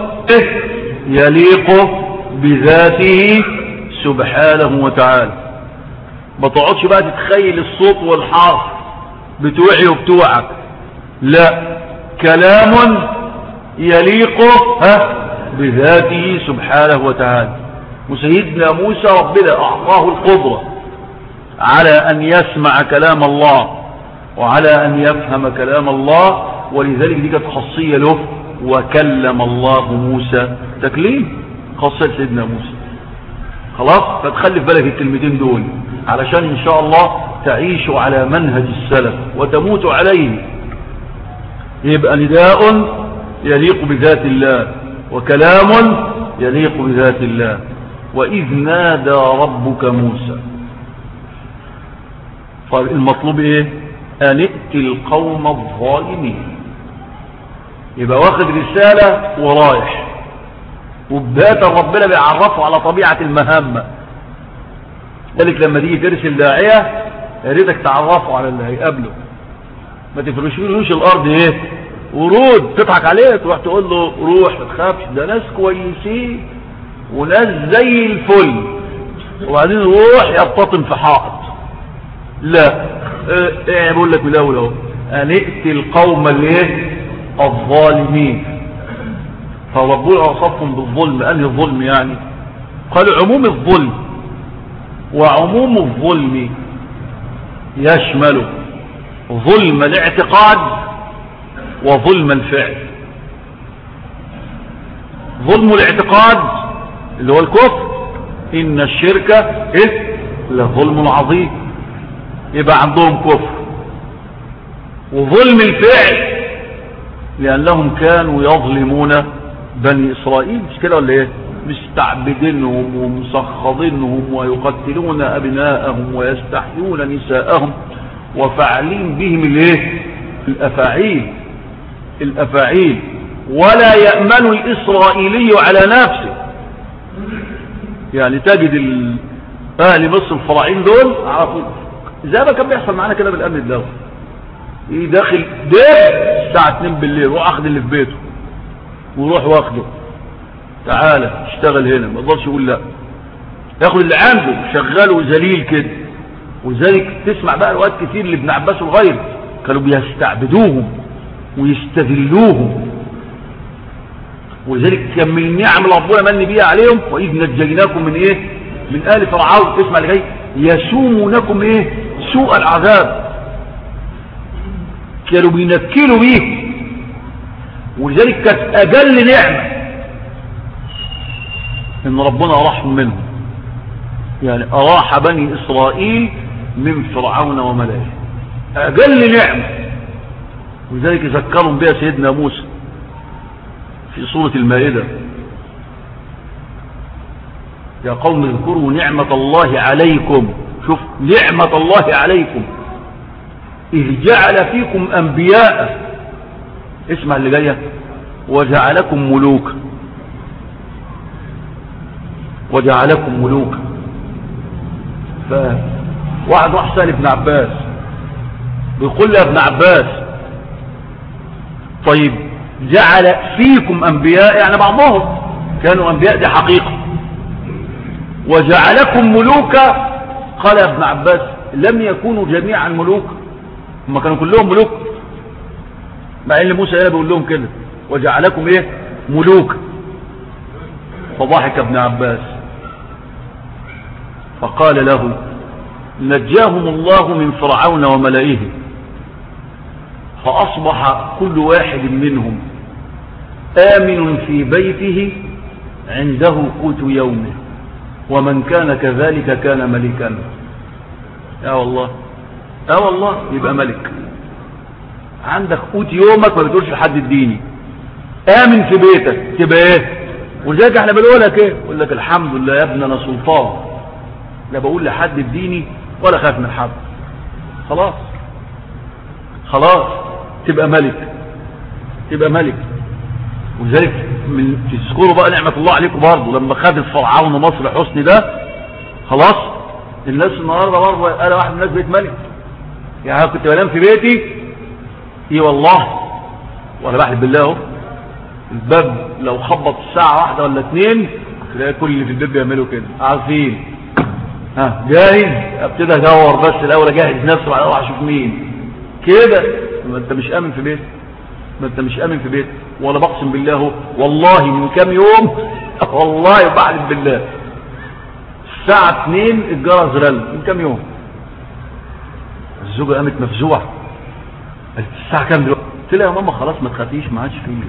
يليق بذاته سبحانه وتعالى ما تقعدش بقى تتخيل الصوت والحرف بتوعي وبتوعك لا كلام يليق ها بذاته سبحانه وتعالى وسيدنا موسى ربنا أعطاه القدرة على أن يسمع كلام الله وعلى أن يفهم كلام الله ولذلك دي كانت خاصية له وكلم الله موسى تكليم خاصية سيدنا موسى خلاص فتخلي في بالك الكلمتين دول علشان إن شاء الله تعيشوا على منهج السلف وتموتوا عليه يبقى نداء يليق بذات الله وكلام يليق بذات الله وإذ نادى ربك موسى طيب المطلوب ايه ان ائت القوم الظالمين يبقى واخد رسالة ورايح وبداية ربنا بيعرفه على طبيعة المهمة ذلك لما تيجي ترسل داعية يا ريتك تعرفه على اللي هيقابله ما تفرشلوش الارض ايه ورود تضحك عليه تروح تقول له روح ما تخافش ده ناس كويسين وناس زي الفل وبعدين روح يبتطم في حائط لا ايه بقول لك من الاول اهو ان ائت القوم الايه الظالمين فربنا وصفهم بالظلم انهي الظلم يعني قال عموم الظلم وعموم الظلم يشمل ظلم الاعتقاد وظلم الفعل ظلم الاعتقاد اللي هو الكفر ان الشرك ايه لظلم عظيم يبقى عندهم كفر وظلم الفعل لانهم كانوا يظلمون بني اسرائيل مش كده ولا ايه مستعبدينهم ومسخضينهم ويقتلون ابناءهم ويستحيون نساءهم وفاعلين بهم الايه الافاعيل الافاعيل ولا يأمن الاسرائيلي على نفسه يعني تجد اهل مصر الفراعين دول عرفوا زي ما كان بيحصل معانا كده بالامن الدولي ايه داخل ده الساعة 2 بالليل روح اخد اللي في بيته وروح واخده تعالى اشتغل هنا ما اقدرش يقول لا ياخد اللي عنده شغاله ذليل كده ولذلك تسمع بقى اوقات كتير لابن عباس وغيره كانوا بيستعبدوهم ويستذلوهم ولذلك كان من النعم اللي ربنا من بيها عليهم واذ نجيناكم من ايه من ال فرعون تسمع اللي جاي يسومونكم ايه سوء العذاب كانوا بينكلوا بيه ولذلك كانت اجل نعمه ان ربنا رحم منهم يعني اراح بني اسرائيل من فرعون وملائه اجل نعمه ولذلك ذكرهم بها سيدنا موسى في سورة المائدة يا قوم اذكروا نعمة الله عليكم شوف نعمة الله عليكم إذ جعل فيكم أنبياء اسمع اللي جاية وجعلكم ملوكا وجعلكم ملوكا فواحد راح سأل ابن عباس بيقول له ابن عباس طيب جعل فيكم انبياء يعني بعضهم كانوا انبياء دي حقيقة وجعلكم ملوكا قال ابن عباس لم يكونوا جميعا ملوك هم كانوا كلهم ملوك مع ان موسى هنا بيقول لهم كده وجعلكم ايه ملوك فضحك ابن عباس فقال له نجاهم الله من فرعون وملئه فأصبح كل واحد منهم آمن في بيته عنده قوت يومه ومن كان كذلك كان ملكا يا والله يا والله يبقى ملك عندك قوت يومك ما بتقولش لحد الديني آمن في بيتك تبقى ايه ولذلك احنا بنقولك ايه يقول لك الحمد لله يا ابني انا سلطان لا بقول لحد الديني ولا خاف من حد خلاص خلاص تبقى ملك تبقى ملك ولذلك من تذكروا بقى نعمة الله عليكم برضه لما خد الفرعون مصر حسني ده خلاص الناس النهاردة برضه قال واحد من الناس بيت ملك يعني كنت بنام في بيتي ايه والله وانا بحلف بالله اهو الباب لو خبط الساعة واحدة ولا اتنين تلاقي كل اللي في الباب بيعملوا كده عارفين ها جاهز ابتدي ادور بس الاول اجهز نفسي بعد اروح اشوف مين كده ما انت مش امن في بيتك ما انت مش امن في بيتك ولا بقسم بالله والله من كام يوم والله بعلم بالله الساعة 2 الجرس رن من كام يوم الزوجة قامت مفزوعة قالت الساعة كام دلوقتي قلت لها يا ماما خلاص ما تخافيش ما عادش فيه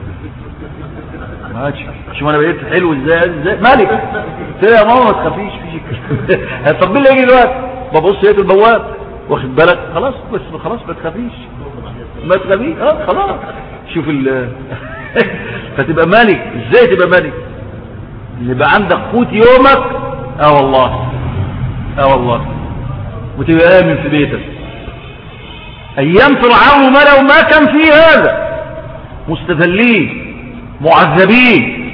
ما عادش شوف انا بقيت حلو ازاي ازاي مالك قلت لها يا ماما ما تخافيش فيش طب مين اللي يجي دلوقتي ببص لقيت البواب واخد بالك خلاص بس خلاص ما تخافيش ما تخافيش اه خلاص شوف ال فتبقى ملك ازاي تبقى ملك يبقى عندك قوت يومك اه والله اه والله وتبقى امن في بيتك ايام فرعون ملأ ما كان فيه هذا مستذلين معذبين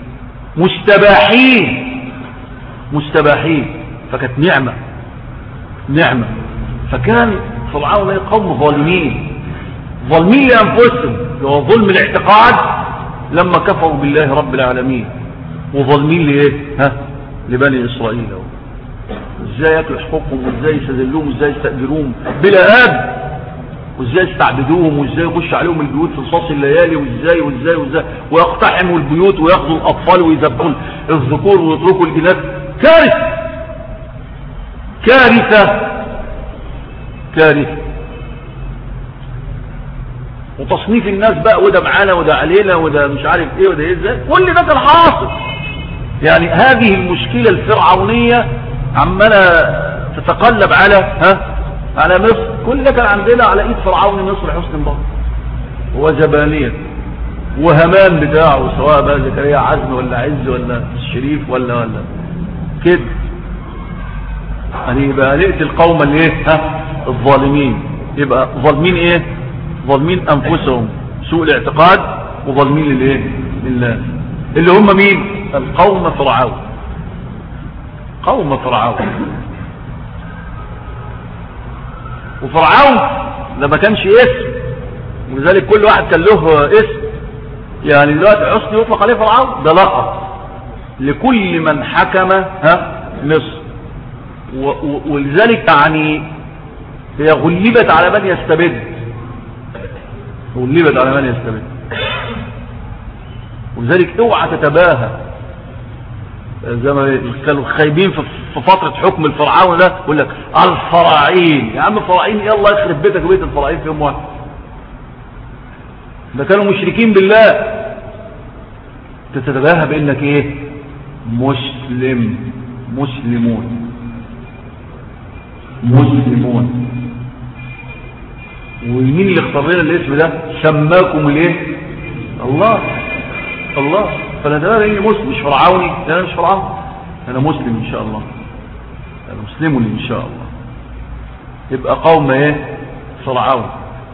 مستباحين مستباحين فكانت نعمة نعمة فكان فرعون قوم ظالمين ظالمين لأنفسهم هو ظلم الاعتقاد لما كفروا بالله رب العالمين وظالمين لإيه ها لبني إسرائيل ازاي ياكلوا حقوقهم وازاي يستذلوهم وازاي يستأجروهم بلا أب وازاي يستعبدوهم وازاي يخش عليهم البيوت في صاص الليالي وازاي وازاي وازاي ويقتحموا البيوت وياخذوا الأطفال ويذبحوا الذكور ويتركوا الإناث كارثة كارثة كارثة وتصنيف الناس بقى وده معانا وده علينا وده مش عارف ايه وده ايه ازاي كل ده كان حاصل يعني هذه المشكلة الفرعونية عمالة تتقلب على ها على مصر كل ده كان عندنا على ايد فرعون مصر حسن مبارك وزبانية وهمان بتاعه سواء بقى زكريا عزم ولا عز ولا الشريف ولا ولا كده يعني يبقى نقتل القوم اللي ايه ها الظالمين يبقى ظالمين ايه ظالمين انفسهم سوء الاعتقاد وظالمين للايه لله اللي هم مين القوم فرعون قوم فرعون وفرعون ده ما كانش اسم ولذلك كل واحد كان له اسم يعني دلوقتي حسني يطلق عليه فرعون ده لقب لكل من حكم ها مصر ولذلك يعني هي غلبت على من يستبد غلبت على من يستبد ولذلك اوعى تتباهى زي ما كانوا خايبين في فترة حكم الفرعون ده يقول لك الفراعين يا عم الفراعين ايه الله يخرب بيتك وبيت الفراعين في يوم واحد ده كانوا مشركين بالله تتباهى بانك ايه مسلم مسلمون مسلمون ومين اللي اختار لنا الاسم ده سماكم الايه الله الله فانا ده اني مسلم مش فرعوني انا مش فرعون انا مسلم ان شاء الله انا مسلم ان شاء الله يبقى قوم ايه فرعون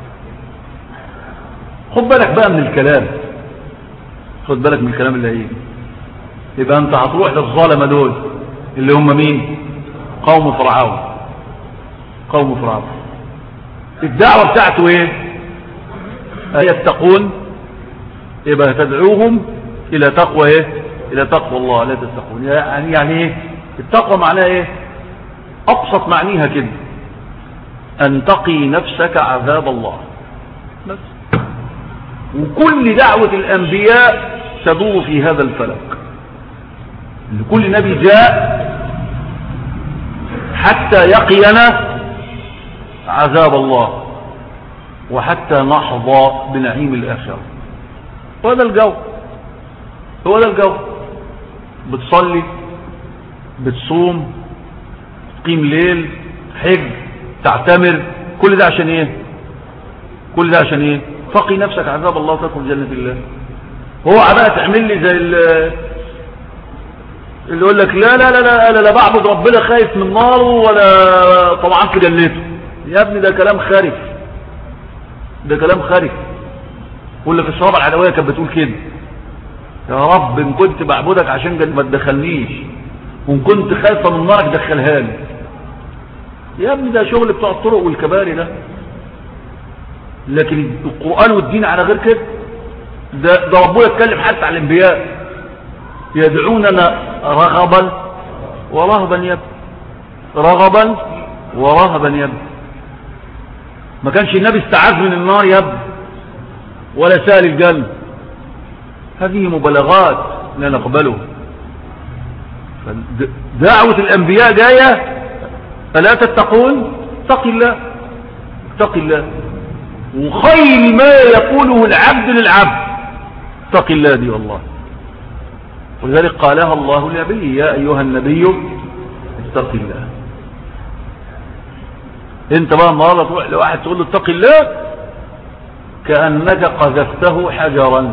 خد بالك بقى من الكلام خد بالك من الكلام اللي هيجي يبقى انت هتروح للظالمه دول اللي هم مين قوم فرعون قوم فرعون الدعوه بتاعته ايه يتقون يبقى تدعوهم الى تقوى ايه الى تقوى الله لا تتقون يعني يعني ايه التقوى معناها ايه ابسط معنيها كده ان تقي نفسك عذاب الله بس وكل دعوة الانبياء تدور في هذا الفلك كل نبي جاء حتى يقينا عذاب الله وحتى نحظى بنعيم الآخرة هو ده الجو هو ده الجو بتصلي بتصوم تقيم ليل حج تعتمر كل ده عشان ايه كل ده عشان ايه فقي نفسك عذاب الله وتدخل جنة الله هو بقى تعمل لي زي اللي يقول لك لا لا لا لا لا, لا بعبد ربنا خايف من ناره ولا طبعا في جنته يا ابني ده كلام خارف ده كلام خارف يقول لك الصحابه العدويه كانت بتقول كده يا رب ان كنت بعبدك عشان ما تدخلنيش وان كنت خايفه من نارك دخلها لي يا ابني ده شغل بتاع الطرق والكباري ده لكن القرآن والدين على غير كده ده, ده ربنا يتكلم حتى على الانبياء يدعوننا رغبا ورهبا يب رغبا ورهبا يب ما كانش النبي استعاذ من النار يب ولا سال الجنة هذه مبالغات لا نقبله دعوة الأنبياء جاية فلا تتقون اتق الله اتق الله وخير ما يقوله العبد للعبد اتق الله دي والله ولذلك قالها الله لنبيه يا أيها النبي اتق الله انت بقى النهارده تروح لواحد تقول له اتق الله كأنك قذفته حجرا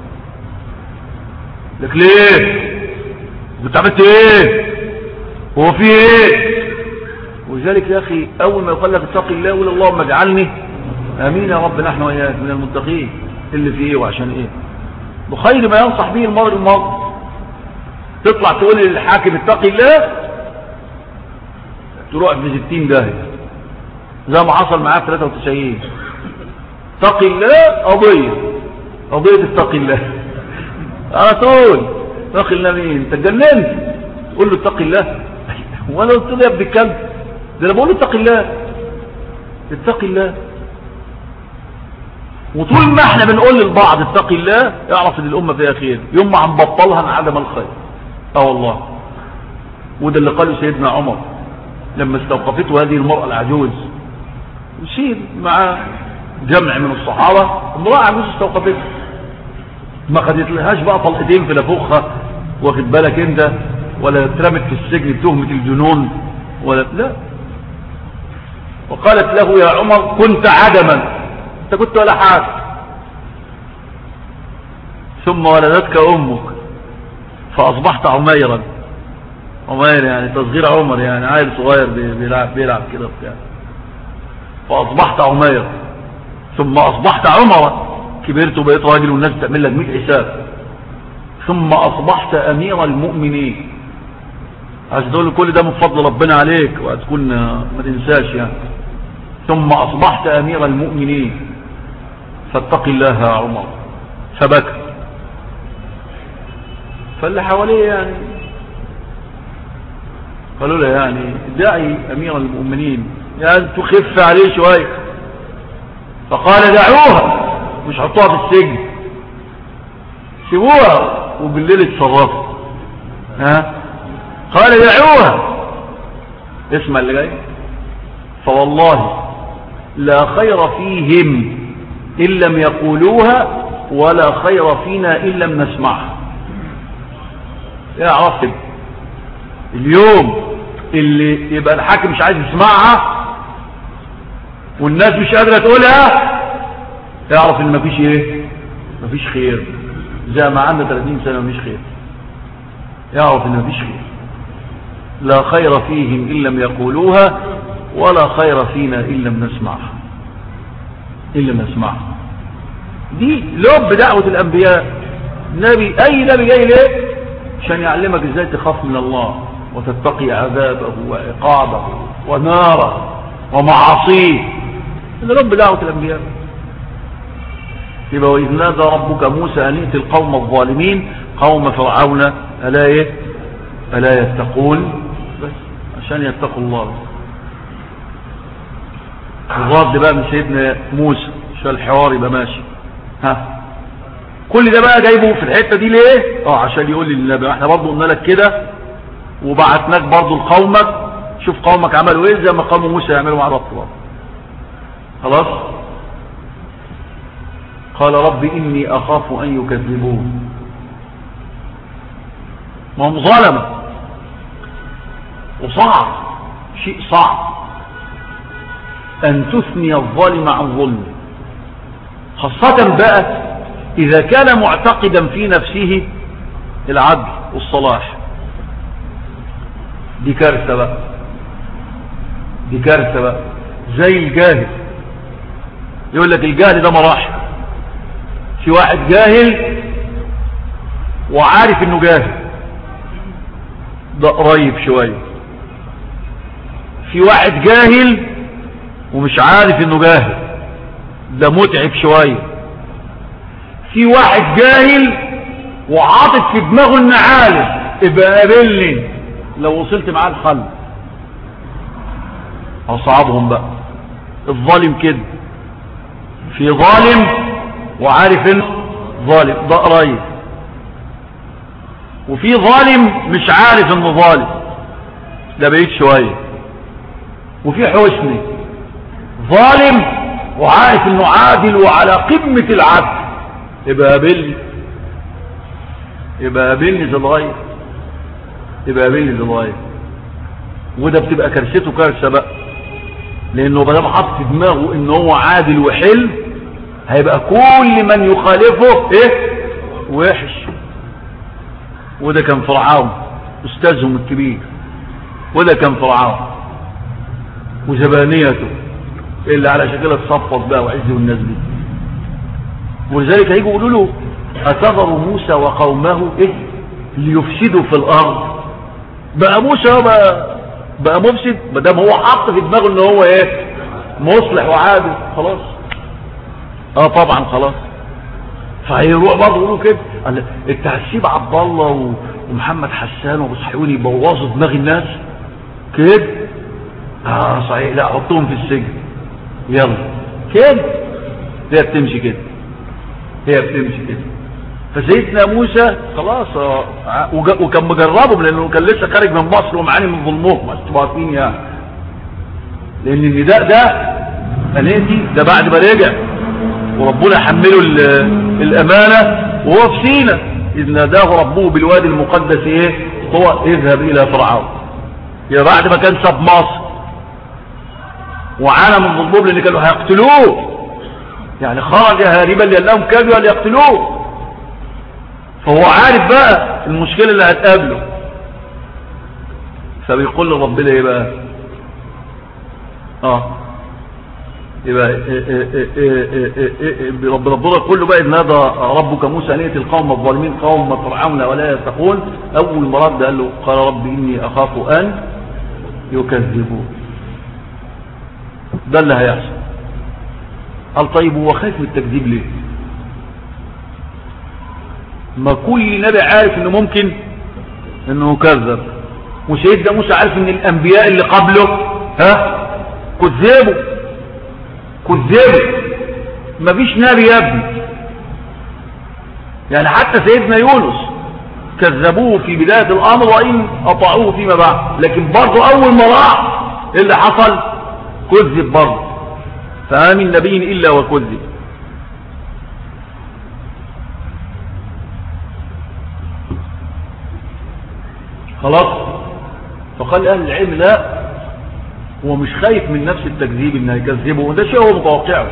لك ليه انت عملت ايه هو في ايه ولذلك يا اخي اول ما يقول لك اتق الله قول اللهم اجعلني امين يا رب نحن واياك من المتقين اللي في ايه وعشان ايه بخير ما ينصح به المرء المرء تطلع تقول للحاكم اتق الله تروح في 60 داهيه زي ما حصل معاه في 93 اتق الله قضيه قضيه اتق الله على طول اتق الله مين انت اتجننت تقول له اتق الله وانا قلت له يا ابن الكلب ده انا بقول له اتق الله اتق الله وطول ما احنا بنقول للبعض اتق الله اعرف ان الامه فيها خير يوم ما هنبطلها انعدم الخير اه والله وده اللي قاله سيدنا عمر لما استوقفته هذه المرأة العجوز يسير مع جمع من الصحابة امرأة عجوز استوقفته ما خدت لهاش بقى طلقتين في نفوخها واخد بالك انت ولا اترمت في السجن بتهمة الجنون ولا لا وقالت له يا عمر كنت عدما انت كنت ولا حاجة ثم ولدتك امك فاصبحت عميرا عمير يعني تصغير عمر يعني عيل صغير بيلعب بيلعب كده بتاع فاصبحت عميرا ثم اصبحت عمرا كبرت وبقيت راجل والناس بتعمل لك 100 حساب ثم اصبحت امير المؤمنين عايز تقول كل ده من فضل ربنا عليك وهتكون ما تنساش يعني ثم اصبحت امير المؤمنين فاتق الله يا عمر فبكى فاللي حواليه يعني قالوا له يعني دعي امير المؤمنين يعني تخف عليه شوية فقال دعوها مش حطوها في السجن سيبوها وبالليل اتصرفوا ها قال دعوها اسمع اللي جاي فوالله لا خير فيهم إن لم يقولوها ولا خير فينا إن لم نسمعها يا عاصم اليوم اللي يبقى الحاكم مش عايز يسمعها والناس مش قادرة تقولها يعرف ان مفيش ايه مفيش خير زي ما عندنا 30 سنة مفيش خير يعرف ان مفيش خير لا خير فيهم إن لم يقولوها ولا خير فينا إن لم نسمعها إن لم نسمعها دي لب دعوة الأنبياء نبي أي نبي جاي ليه عشان يعلمك ازاي تخاف من الله وتتقي عذابه وعقابه وناره ومعاصيه هذا لب دعوة الأنبياء يبقى وإذ نادى ربك موسى أن ائت القوم الظالمين قوم فرعون ألا إيه ألا يتقون بس عشان يتقوا الله الرد بقى من سيدنا موسى عشان الحوار يبقى ماشي ها كل ده بقى جايبه في الحتة دي ليه اه عشان يقول لي للنبي احنا برضو قلنا لك كده وبعتناك برضو لقومك شوف قومك عملوا ايه زي ما قوم موسى يعملوا مع رب خلاص قال رب إني أخاف أن يكذبون ما هم ظلمة وصعب شيء صعب أن تثني الظالم عن ظلم خاصة بقى إذا كان معتقدا في نفسه العدل والصلاح دي كارثة بقى دي كارثة بقى زي الجاهل يقول لك الجاهل ده مراحل في واحد جاهل وعارف انه جاهل ده قريب شوية في واحد جاهل ومش عارف انه جاهل ده متعب شوية في واحد جاهل وعاطف في دماغه ان عالم ابقى قابلني لو وصلت معاه الحل اصعبهم بقى الظالم كده في ظالم وعارف انه ظالم ده قريب وفي ظالم مش عارف انه ظالم ده بعيد شوية وفي حسني ظالم وعارف انه عادل وعلى قمة العدل يبقى قابلني يبقى قابلني زي الغير يبقى قابلني زي الغير وده بتبقى كارثته كارثة بقى لانه بدل حط في دماغه ان هو عادل وحلم هيبقى كل من يخالفه ايه وحش وده كان فرعون استاذهم الكبير وده كان فرعون وزبانيته اللي على شكلها تصفط بقى وعز والناس دي ولذلك هيجوا يقولوا له أتذر موسى وقومه إيه ليفسدوا في الأرض بقى موسى بقى, بقى مفسد ما دام هو حط في دماغه ان هو ايه مصلح وعادل خلاص اه طبعا خلاص فهيروح برضه يقولوا كده التعسيب عبد الله ومحمد حسان وابو صحيوني يبوظوا دماغ الناس كده اه صحيح لا حطهم في السجن يلا كده هي بتمشي كده هي بتمشي كده فسيدنا موسى خلاص وكان مجربهم لانه كان لسه خارج من مصر ومعاني من ظلمهم انتوا عارفين يعني لان النداء ده الانتي ده بعد ما رجع وربنا حمله الامانه وهو في سينا اذ ناداه ربه بالوادي المقدس ايه هو اذهب الى فرعون يا بعد ما كان ساب مصر وعانى من ظلمهم لان كانوا هيقتلوه يعني خرج هاربا لانهم كادوا ان يقتلوه فهو عارف بقى المشكله اللي هتقابله فبيقول له ربنا ايه بقى اه يبقى رب ربنا يقول له بقى إذ نادى ربك موسى أن يأتي القوم الظالمين قوم فرعون ولا يتقون أول مراد قال له قال رب إني أخاف أن يكذبون ده اللي هيحصل قال طيب هو خايف من التكذيب ليه ما كل نبي عارف انه ممكن انه يكذب وسيدنا موسى عارف ان الانبياء اللي قبله ها كذبوا كذبوا مفيش نبي يا ابني يعني حتى سيدنا يونس كذبوه في بداية الامر وان اطاعوه فيما بعد لكن برضه اول ما راح ايه اللي حصل كذب برضه فما من نبي الا وكذب خلاص فقال اهل العلم لا هو مش خايف من نفس التكذيب ان هيكذبه وده شيء هو متوقعه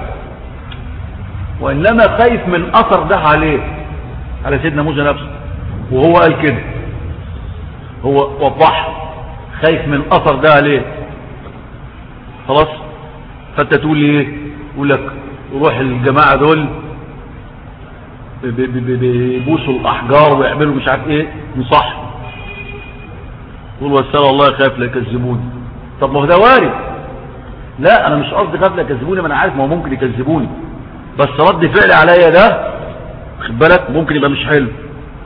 وانما خايف من اثر ده عليه على سيدنا موسى نفسه وهو قال كده هو وضح خايف من اثر ده عليه خلاص فانت تقول لي ايه يقول لك روح الجماعه دول بيبوسوا الاحجار ويعملوا مش عارف ايه نصح قول وسال الله خايف لا يكذبوني طب ما هو ده وارد لا انا مش قصدي خاف لا يكذبوني ما انا عارف ما هو ممكن يكذبوني بس رد فعلي عليا ده خد بالك ممكن يبقى مش حلو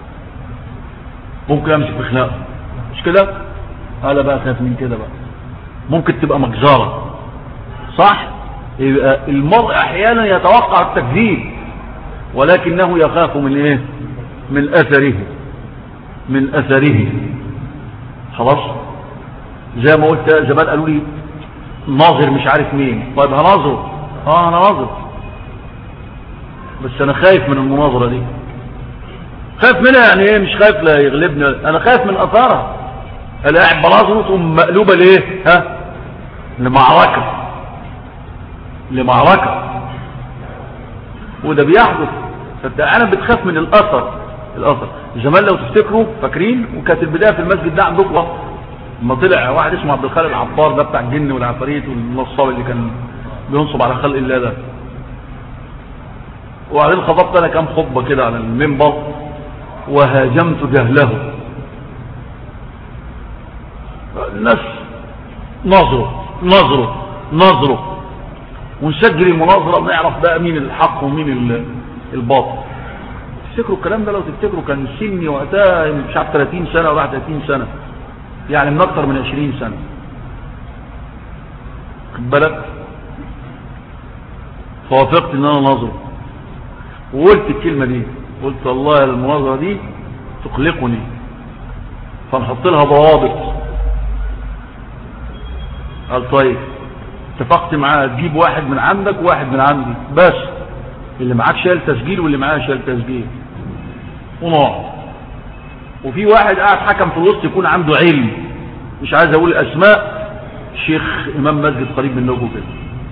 ممكن امسك في خناقه مش كده انا بقى خايف من كده بقى ممكن تبقى مجزره صح يبقى المرء احيانا يتوقع التكذيب ولكنه يخاف من ايه من اثره من اثره خلاص زي ما قلت زمان قالوا لي ناظر مش عارف مين طيب هناظر اه انا ناظر بس انا خايف من المناظرة دي خايف منها يعني ايه مش خايف لا يغلبني انا خايف من اثارها انا قاعد بناظر تقوم مقلوبة ليه ها لمعركة لمعركة وده بيحدث فانت انا بتخاف من الاثر الاثر زمان لو تفتكروا فاكرين وكانت البدايه في المسجد ده عندكم لما طلع واحد اسمه عبد الخالق العبار ده بتاع الجن والعفاريت والنصاب اللي كان بينصب على خلق الله ده وبعدين خطبت انا كام خطبه كده على المنبر وهاجمت جهله الناس نظروا نظروا نظروا ونسجل المناظرة ونعرف بقى مين الحق ومين الباطل تفتكروا الكلام ده لو تفتكروا كان سني وقتها مش عارف 30 سنة ولا 30 سنة يعني من اكتر من 20 سنة خد بالك فوافقت ان انا ناظر وقلت الكلمة دي قلت والله المناظرة دي تقلقني فنحط لها ضوابط قال طيب اتفقت معاه تجيب واحد من عندك وواحد من عندي بس اللي معاك شايل تسجيل واللي معاه شايل تسجيل ونقعد وفي واحد قاعد حكم في الوسط يكون عنده علم مش عايز اقول اسماء شيخ امام مسجد قريب منكم كده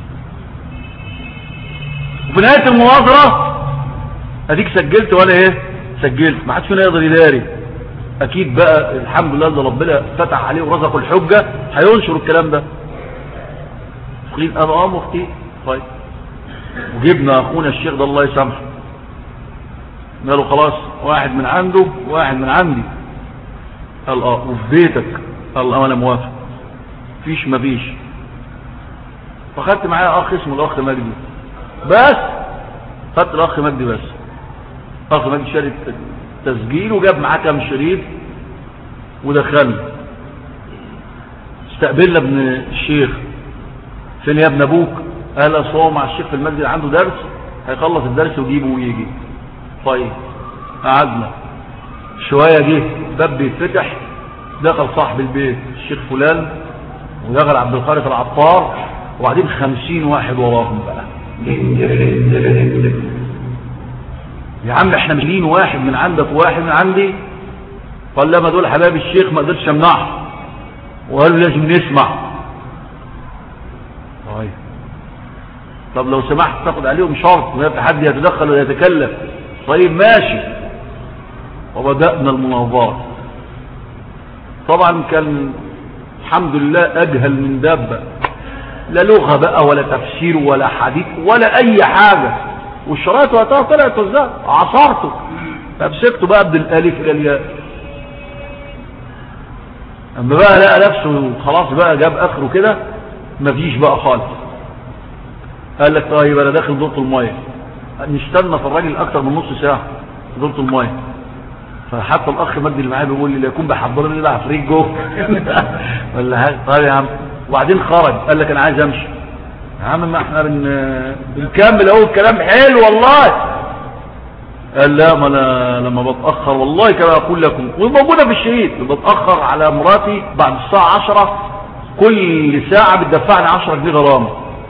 وفي نهايه المناظره اديك سجلت وانا ايه سجلت ما حدش فينا يقدر يداري اكيد بقى الحمد لله اللي ربنا فتح عليه ورزقه الحجه هينشر الكلام ده قيل انا اه مفتي طيب وجبنا اخونا الشيخ ده الله يسامحه قالوا خلاص واحد من عنده واحد من عندي قال اه وفي بيتك قال اه انا موافق فيش مفيش فخدت معايا اخ اسمه الاخ مجدي بس خدت الاخ مجدي بس اخ مجدي شاري تسجيل وجاب معاه كام شريط ودخلني استقبلنا ابن الشيخ فين يا ابن ابوك قال اصل هو مع الشيخ في المسجد عنده درس هيخلص الدرس ويجيبه ويجي طيب قعدنا شويه جه باب بيتفتح دخل صاحب البيت الشيخ فلان ودخل عبد الخالق العطار وبعدين خمسين واحد وراهم بقى يا عم احنا مشلين واحد من عندك وواحد من عندي قال لما دول حبايب الشيخ ما قدرتش امنعهم وقالوا لازم نسمع طيب طب لو سمحت تاخد عليهم شرط ما في حد يتدخل ويتكلم طيب ماشي وبدأنا المناظرة طبعا كان الحمد لله أجهل من دابة لا لغة بقى ولا تفسير ولا حديث ولا أي حاجة والشرايط وقتها طلعت وزاد عصرته فمسكته بقى من الألف إلى الياء أما بقى لقى نفسه خلاص بقى جاب آخره كده مفيش بقى خالص قال لك طيب انا داخل دورة المية نستنى في الراجل اكتر من نص ساعة في دورة المية فحتى الاخ مجدي اللي معايا بيقول لي لا يكون بحضر لي عفريت جوه ولا حاجه طيب يا عم وبعدين خرج قال لك انا عايز امشي يا عم ما احنا بن... بنكمل اهو الكلام حلو والله قال لا ما انا لما بتاخر والله كما اقول لكم وموجوده في الشهيد بتاخر على مراتي بعد الساعه 10 كل ساعه بتدفعني 10 جنيه غرامه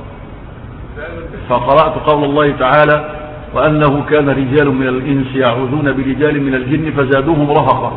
فقرات قول الله تعالى وانه كان رجال من الانس يعوذون برجال من الجن فزادوهم رهقا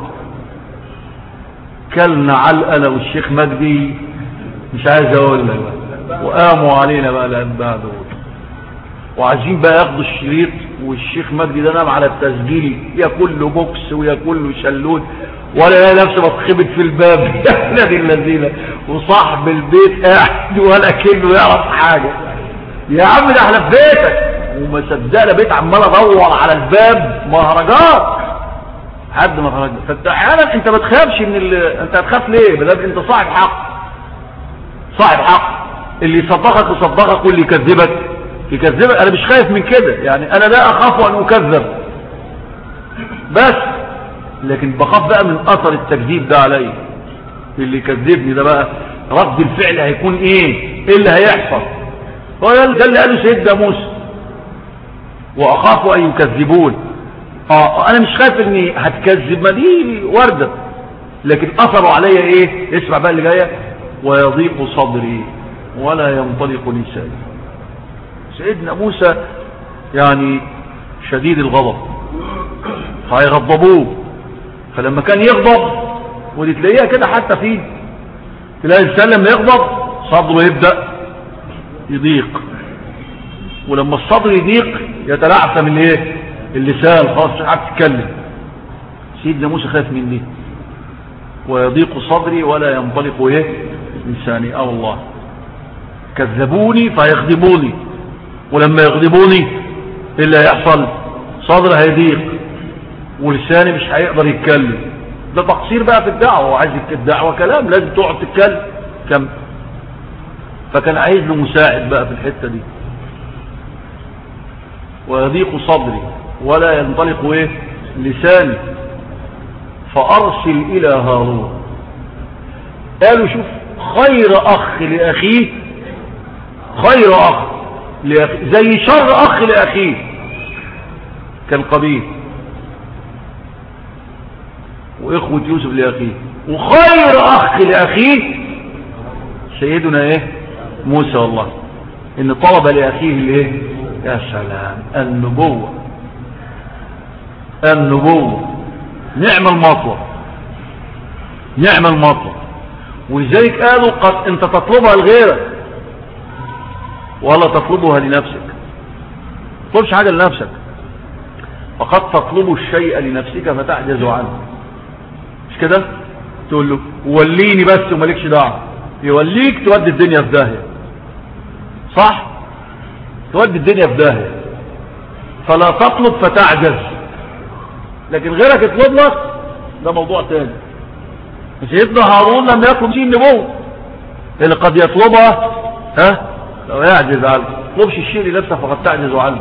كلنا علقنا والشيخ مجدي مش عايز اقول لك وقاموا علينا بقى الاتباع دول وعايزين بقى ياخدوا الشريط والشيخ مجدي ده نام على التسجيل ياكل له بوكس وياكل له شلوت ولا نفسه بتخبط في الباب يا نادي الذين وصاحب البيت قاعد ولا كأنه يعرف حاجة يا عم ده احنا في بيتك وما صدقنا بيت عمال ادور على الباب مهرجان حد ما خرج فانت احيانا انت ما تخافش من ال... انت هتخاف ليه بدل انت صاحب حق صاحب حق اللي يصدقك يصدقك واللي يكذبك يكذبك انا مش خايف من كده يعني انا لا اخاف ان اكذب بس لكن بخاف بقى من اثر التكذيب ده عليا اللي يكذبني ده بقى رد الفعل هيكون ايه ايه اللي هيحصل هو ده اللي قاله سيدنا موسى واخاف ان يكذبون اه انا مش خايف اني هتكذب ما دي وردة لكن اثروا عليا ايه اسمع بقى اللي جايه ويضيق صدري ولا ينطلق لساني سيدنا موسى يعني شديد الغضب فيغضبوه فلما كان يغضب ودي تلاقيها كده حتى في تلاقي الانسان لما يغضب صدره يبدأ يضيق ولما الصدر يضيق يتلعثم الايه اللسان خلاص مش عارف تتكلم سيدنا موسى خاف من دي ويضيق صدري ولا ينطلق ايه لساني اه والله كذبوني فيغضبوني ولما يغضبوني ايه اللي هيحصل صدر هيضيق ولساني مش هيقدر يتكلم ده تقصير بقى في الدعوة وعايز الدعوة كلام لازم تقعد تتكلم كم فكان عايز له مساعد بقى في الحتة دي ويضيق صدري ولا ينطلق ايه لساني فارسل الى هارون قالوا شوف خير اخ لاخيه خير اخ لأخيه زي شر اخ لاخيه كان قبيل واخوة يوسف لاخيه وخير اخ لاخيه سيدنا ايه موسى والله ان طلب لاخيه الايه يا سلام النبوة النبوة نعم المطر نعم المطر ولذلك قالوا قد انت تطلبها لغيرك ولا تطلبها لنفسك تطلبش حاجة لنفسك فقد تطلب الشيء لنفسك فتعجز عنه مش كده تقول له وليني بس ومالكش دعوه يوليك تودي الدنيا في داهية صح تودي الدنيا في داهية فلا تطلب فتعجز لكن غيرك يطلب لك ده موضوع تاني سيدنا هارون لم يطلب شيء النبوة اللي قد يطلبها ها لو يعجز عنه تطلبش الشيء لنفسك فقد تعجز عنه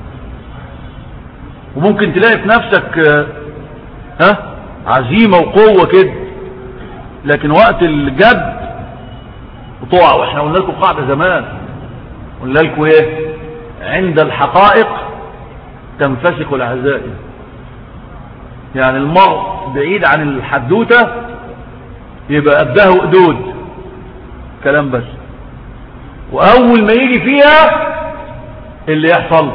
وممكن تلاقي في نفسك ها عزيمة وقوة كده لكن وقت الجد وطوع واحنا قلنا لكم قاعدة زمان قلنا لكم ايه عند الحقائق تنفسخ العزائم يعني المرء بعيد عن الحدوتة يبقى أبداه قدود كلام بس وأول ما يجي فيها اللي يحصل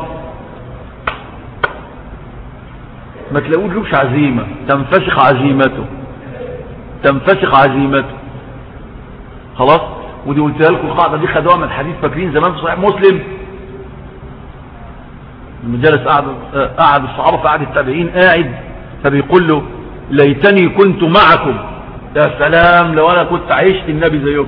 ما تلاقوش عزيمة تنفسخ عزيمته تنفسخ عزيمته خلاص ودي قلتها لكم القاعدة دي خدوها من حديث فاكرين زمان في صحيح مسلم المجالس قعد قعد الصحابة في قعد التابعين قاعد فبيقول له ليتني كنت معكم يا سلام لو انا كنت عشت النبي زيكم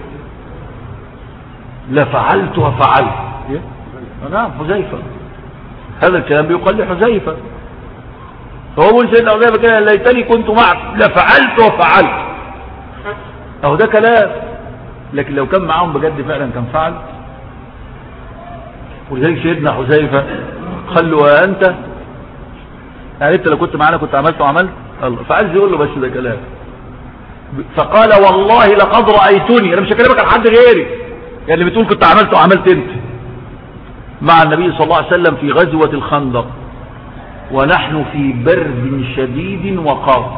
لفعلت وفعلت نعم حذيفة هذا الكلام بيقال لحذيفة فهو بيقول سيدنا حذيفة كده ليتني كنت معكم لفعلت وفعلت اهو ده كلام لكن لو كان معاهم بجد فعلا كان فعل ولذلك سيدنا حذيفة قال له وانت يعني انت لو كنت معانا كنت عملت وعملت فعايز يقول له بس ده كلام فقال والله لقد رأيتني انا مش هكلمك عن حد غيري يعني اللي بتقول كنت عملت وعملت انت مع النبي صلى الله عليه وسلم في غزوة الخندق ونحن في برد شديد وقر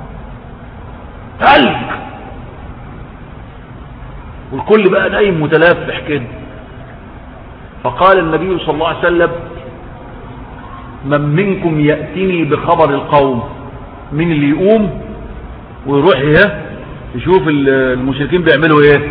ثلج والكل بقى نايم متلافح كده فقال النبي صلى الله عليه وسلم من منكم يأتني بخبر القوم من اللي يقوم ويروح ايه يشوف المشركين بيعملوا ايه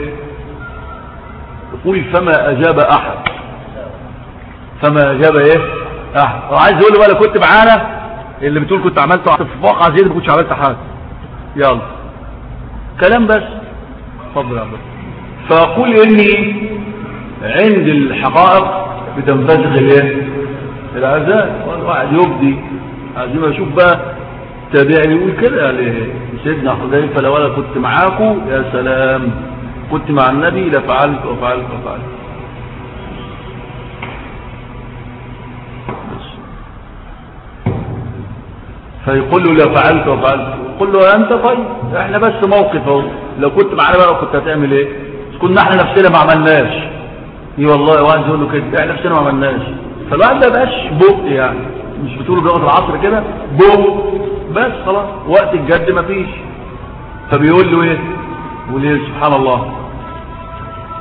يقول فما اجاب احد فما اجاب ايه احد وعايز يقول له بقى لو كنت معانا اللي بتقول كنت عملت في واقع زي ما كنتش عملت حاجه يلا كلام بس اتفضل يا عبد فاقول اني عند الحقائق بتنفسخ الايه العذاب واحد يبدي عايزين اشوف بقى تابعني يقول كده يعني سيدنا حذيفه لو انا كنت معاكم يا سلام كنت مع النبي لفعلت وفعلت وفعلت فيقول له لا فعلت وفعلت يقول له انت طيب احنا بس موقف اهو لو كنت معانا بقى كنت هتعمل ايه كنا احنا نفسنا ما عملناش اي والله واحد يقول له كده احنا نفسنا ما عملناش فالواحد ده بقاش بق يعني مش بتقولوا بلغه العصر كده بق بس خلاص وقت الجد ما فيش فبيقول له ايه يقول ايه سبحان الله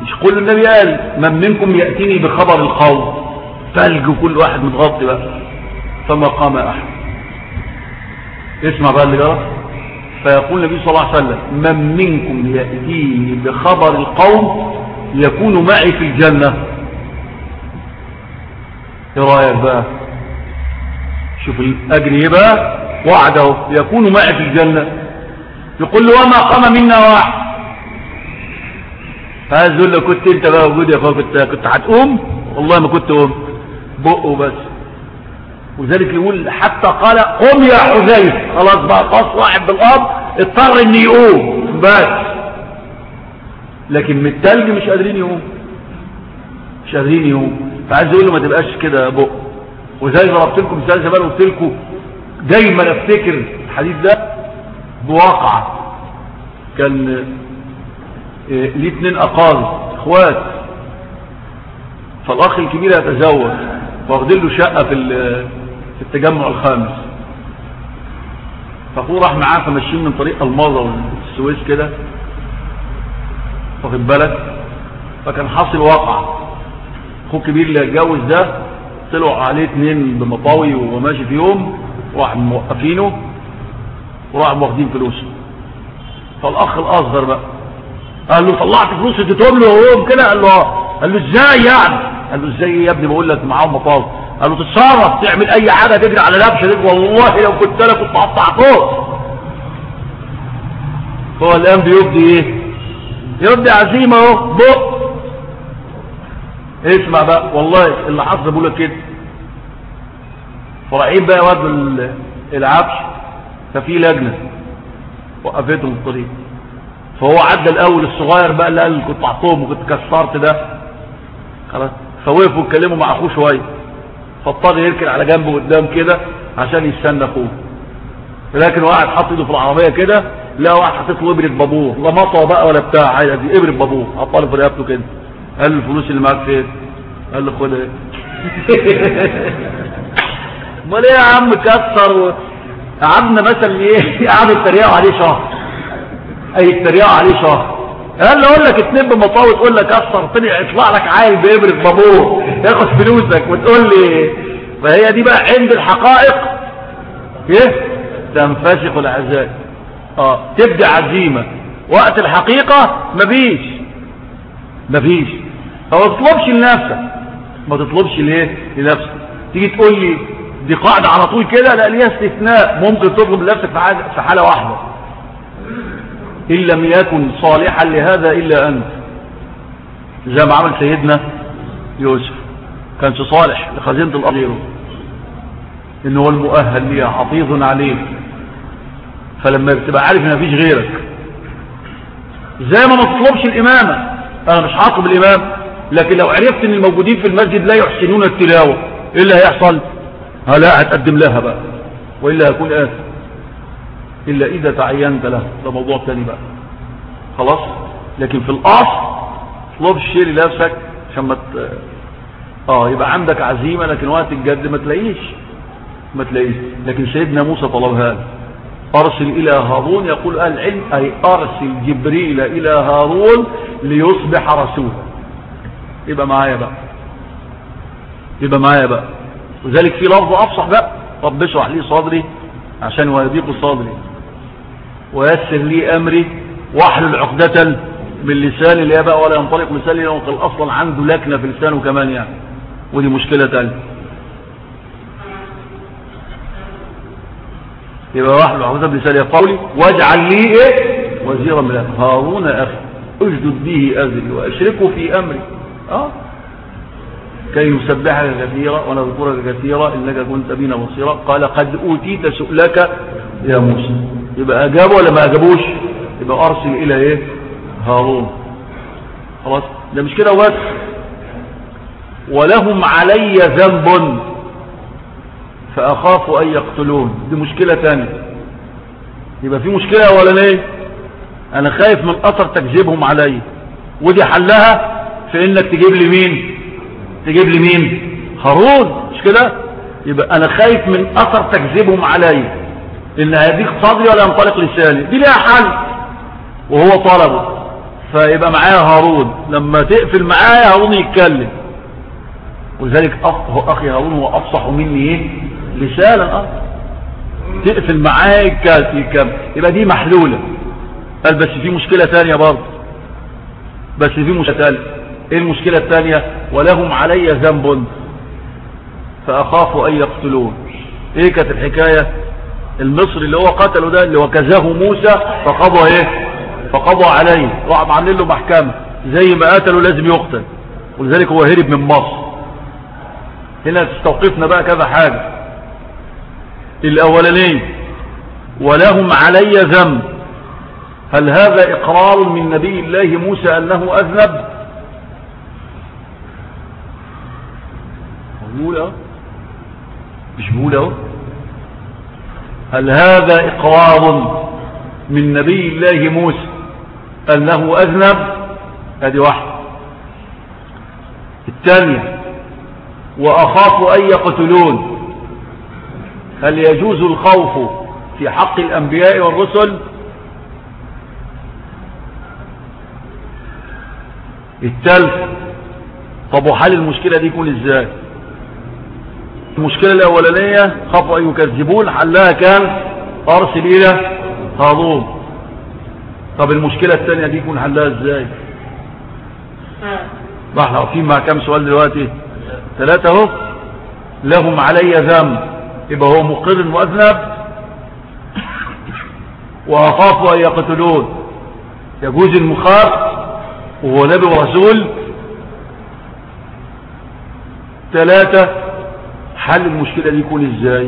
مش كل النبي قال من منكم يأتيني بخبر القوم تلج كل واحد متغطي بقى فما قام أحد اسمع بقى اللي جرى فيقول النبي صلى الله عليه وسلم من منكم يأتيني بخبر القوم يكون معي في الجنة ايه رايك بقى شوف الاجر ايه بقى وعده يكون معي في الجنة يقول له وما قام منا واحد فهذا يقول له كنت انت بقى وجود يا اخويا كنت كنت هتقوم والله ما كنت قوم بقه بس وذلك يقول حتى قال قم يا حذيف خلاص بقى خلاص واحد بالارض اضطر ان يقوم بس لكن من التلج مش قادرين يقوم مش قادرين يقوم فعايز يقول له ما تبقاش كده بق وزي ما ضربت لكم مثال زمان قلت لكم دايما افتكر الحديث ده بواقع كان ليه اتنين اقارب اخوات فالاخ الكبير يتزوج واخدين له شقه في في التجمع الخامس فاخوه راح معاه فماشيين من طريق الماظه والسويس كده واخد بالك فكان حاصل واقع اخوه الكبير اللي هيتجوز ده طلعوا عليه اتنين بمطاوي وهو ماشي في يوم راح موقفينه وراح واخدين فلوسه فالاخ الاصغر بقى قال له طلعت فلوس اديتهم له وهو كده قال له اه قال له ازاي يعني قال له ازاي يا ابني بقول لك معاهم مطاوي قال له تتصرف تعمل اي حاجه تجري على لبشه دي والله لو كنت انا كنت قطعتهم هو الان بيبدي ايه يبدي عزيمه اهو بق اسمع بقى والله اللي حصل بقول لك كده فرايحين بقى يودوا العفش ففي لجنه وقفتهم الطريق فهو عدى الاول الصغير بقى اللي قال كنت عطوم وكنت كسرت ده خلاص فوقفوا اتكلموا مع اخوه شويه فاضطر يركن على جنبه قدام كده عشان يستنى اخوه لكن واحد حط ايده في العربيه كده لا واحد حاطط له ابره بابور لا مطوه بقى ولا بتاع عادي دي ابره بابور حطها في رقبته كده قال له الفلوس اللي معاك فين قال له خد ايه امال ايه يا عم كسر و... قعدنا مثلا ايه قعدوا يتريقوا عليه شهر اي يتريقوا عليه شهر قال له اقول لك اتنين بمطاوي تقول لك كسر طلع يطلع لك عيل بابره بابور ياخد فلوسك وتقول لي فهي دي بقى عند الحقائق ايه تنفسخ العزائم اه تبدا عزيمه وقت الحقيقه مفيش مفيش فما تطلبش لنفسك ما تطلبش ليه لنفسك تيجي تقول لي دي قاعده على طول كده لا ليها استثناء ممكن تطلب لنفسك في حاجه في حاله واحده ان لم يكن صالحا لهذا الا انت زي ما عمل سيدنا يوسف كانش صالح لخزينه الارض غيره ان هو المؤهل ليها حفيظ عليه فلما بتبقى عارف ان مفيش غيرك زي ما ما تطلبش الامامه انا مش هطلب الامام لكن لو عرفت ان الموجودين في المسجد لا يحسنون التلاوه ايه اللي هيحصل ها لا هتقدم لها بقى والا هيكون اثم الا اذا تعينت له ده موضوع تاني بقى خلاص لكن في الاصل اطلب الشيء لنفسك عشان ما ت... اه يبقى عندك عزيمه لكن وقت الجد ما تلاقيش ما تلاقيش لكن سيدنا موسى طلبها أرسل إلى هارون يقول أهل العلم أي أرسل جبريل إلى هارون ليصبح رسولا يبقى معايا بقى يبقى معايا بقى وذلك في لفظ أفصح بقى رب اشرح لي صدري عشان ويضيق صدري ويسر لي أمري واحلل عقدة من لساني اللي هي بقى ولا ينطلق لساني لأنه أصلا عنده لكنة في لسانه كمان يعني ودي مشكلة تانية يبقى واحد عقدة بلساني قولي واجعل لي ايه وزيرا من الأمر هارون أخي اجدد به أذري وأشركه في أمري اه كي نسبحك كثيرا ونذكرك كثيرا إنك كنت بنا بصيرا قال قد أوتيت سؤلك يا موسى يبقى أجابه ولا ما أجابوش يبقى أرسل إلى إيه هارون خلاص ده مش كده بس ولهم علي ذنب فأخاف أن يقتلون دي مشكلة تانية يبقى في مشكلة ولا ليه أنا خايف من أثر تكذيبهم علي ودي حلها في إنك تجيب لي مين تجيب لي مين هارون مش كده يبقى أنا خايف من أثر تكذيبهم علي إن هيديك صدري ولا ينطلق لساني دي ليها حل وهو طلبه فيبقى معايا هارون لما تقفل معايا هارون يتكلم ولذلك أخ- اخي هارون هو افصح مني ايه لسانا اه تقفل معايا يتكلم يتكلم. يبقى دي محلولة قال بس في مشكلة تانية برضه بس في مشكلة تانية ايه المشكلة التانية ولهم علي ذنب فاخاف ان يقتلون ايه كانت الحكاية المصري اللي هو قتله ده اللي وكزاه موسى فقضى ايه فقضى عليه راح عاملين له محكمة زي ما قتله لازم يقتل ولذلك هو هرب من مصر هنا تستوقفنا بقى كذا حاجة الاولانية ولهم علي ذنب هل هذا اقرار من نبي الله موسى انه اذنب بقول اهو مش بقول اهو هل هذا اقرار من نبي الله موسى انه اذنب ادي واحده الثانيه واخاف ان يقتلون هل يجوز الخوف في حق الانبياء والرسل الثالث طب وحل المشكله دي يكون ازاي المشكلة الأولانية خافوا أن يكذبون حلها كان أرسل إلى هارون طب المشكلة الثانية دي يكون حلها إزاي ما احنا واقفين مع كام سؤال دلوقتي ثلاثة اهو لهم علي ذنب يبقى هو مقر وأذنب وأخاف أن يقتلون يجوز المخاف وهو نبي ورسول ثلاثة حل المشكلة دي يكون ازاي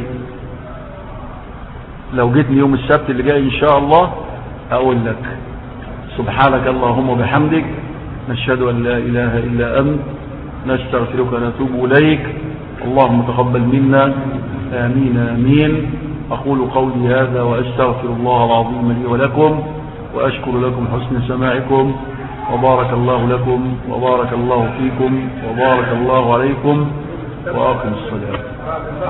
لو جيتني يوم السبت اللي جاي ان شاء الله اقول لك سبحانك اللهم وبحمدك نشهد ان لا اله الا انت نستغفرك ونتوب اليك اللهم تقبل منا امين امين اقول قولي هذا واستغفر الله العظيم لي ولكم واشكر لكم حسن سماعكم وبارك الله لكم وبارك الله فيكم وبارك الله عليكم وأقم الصلاة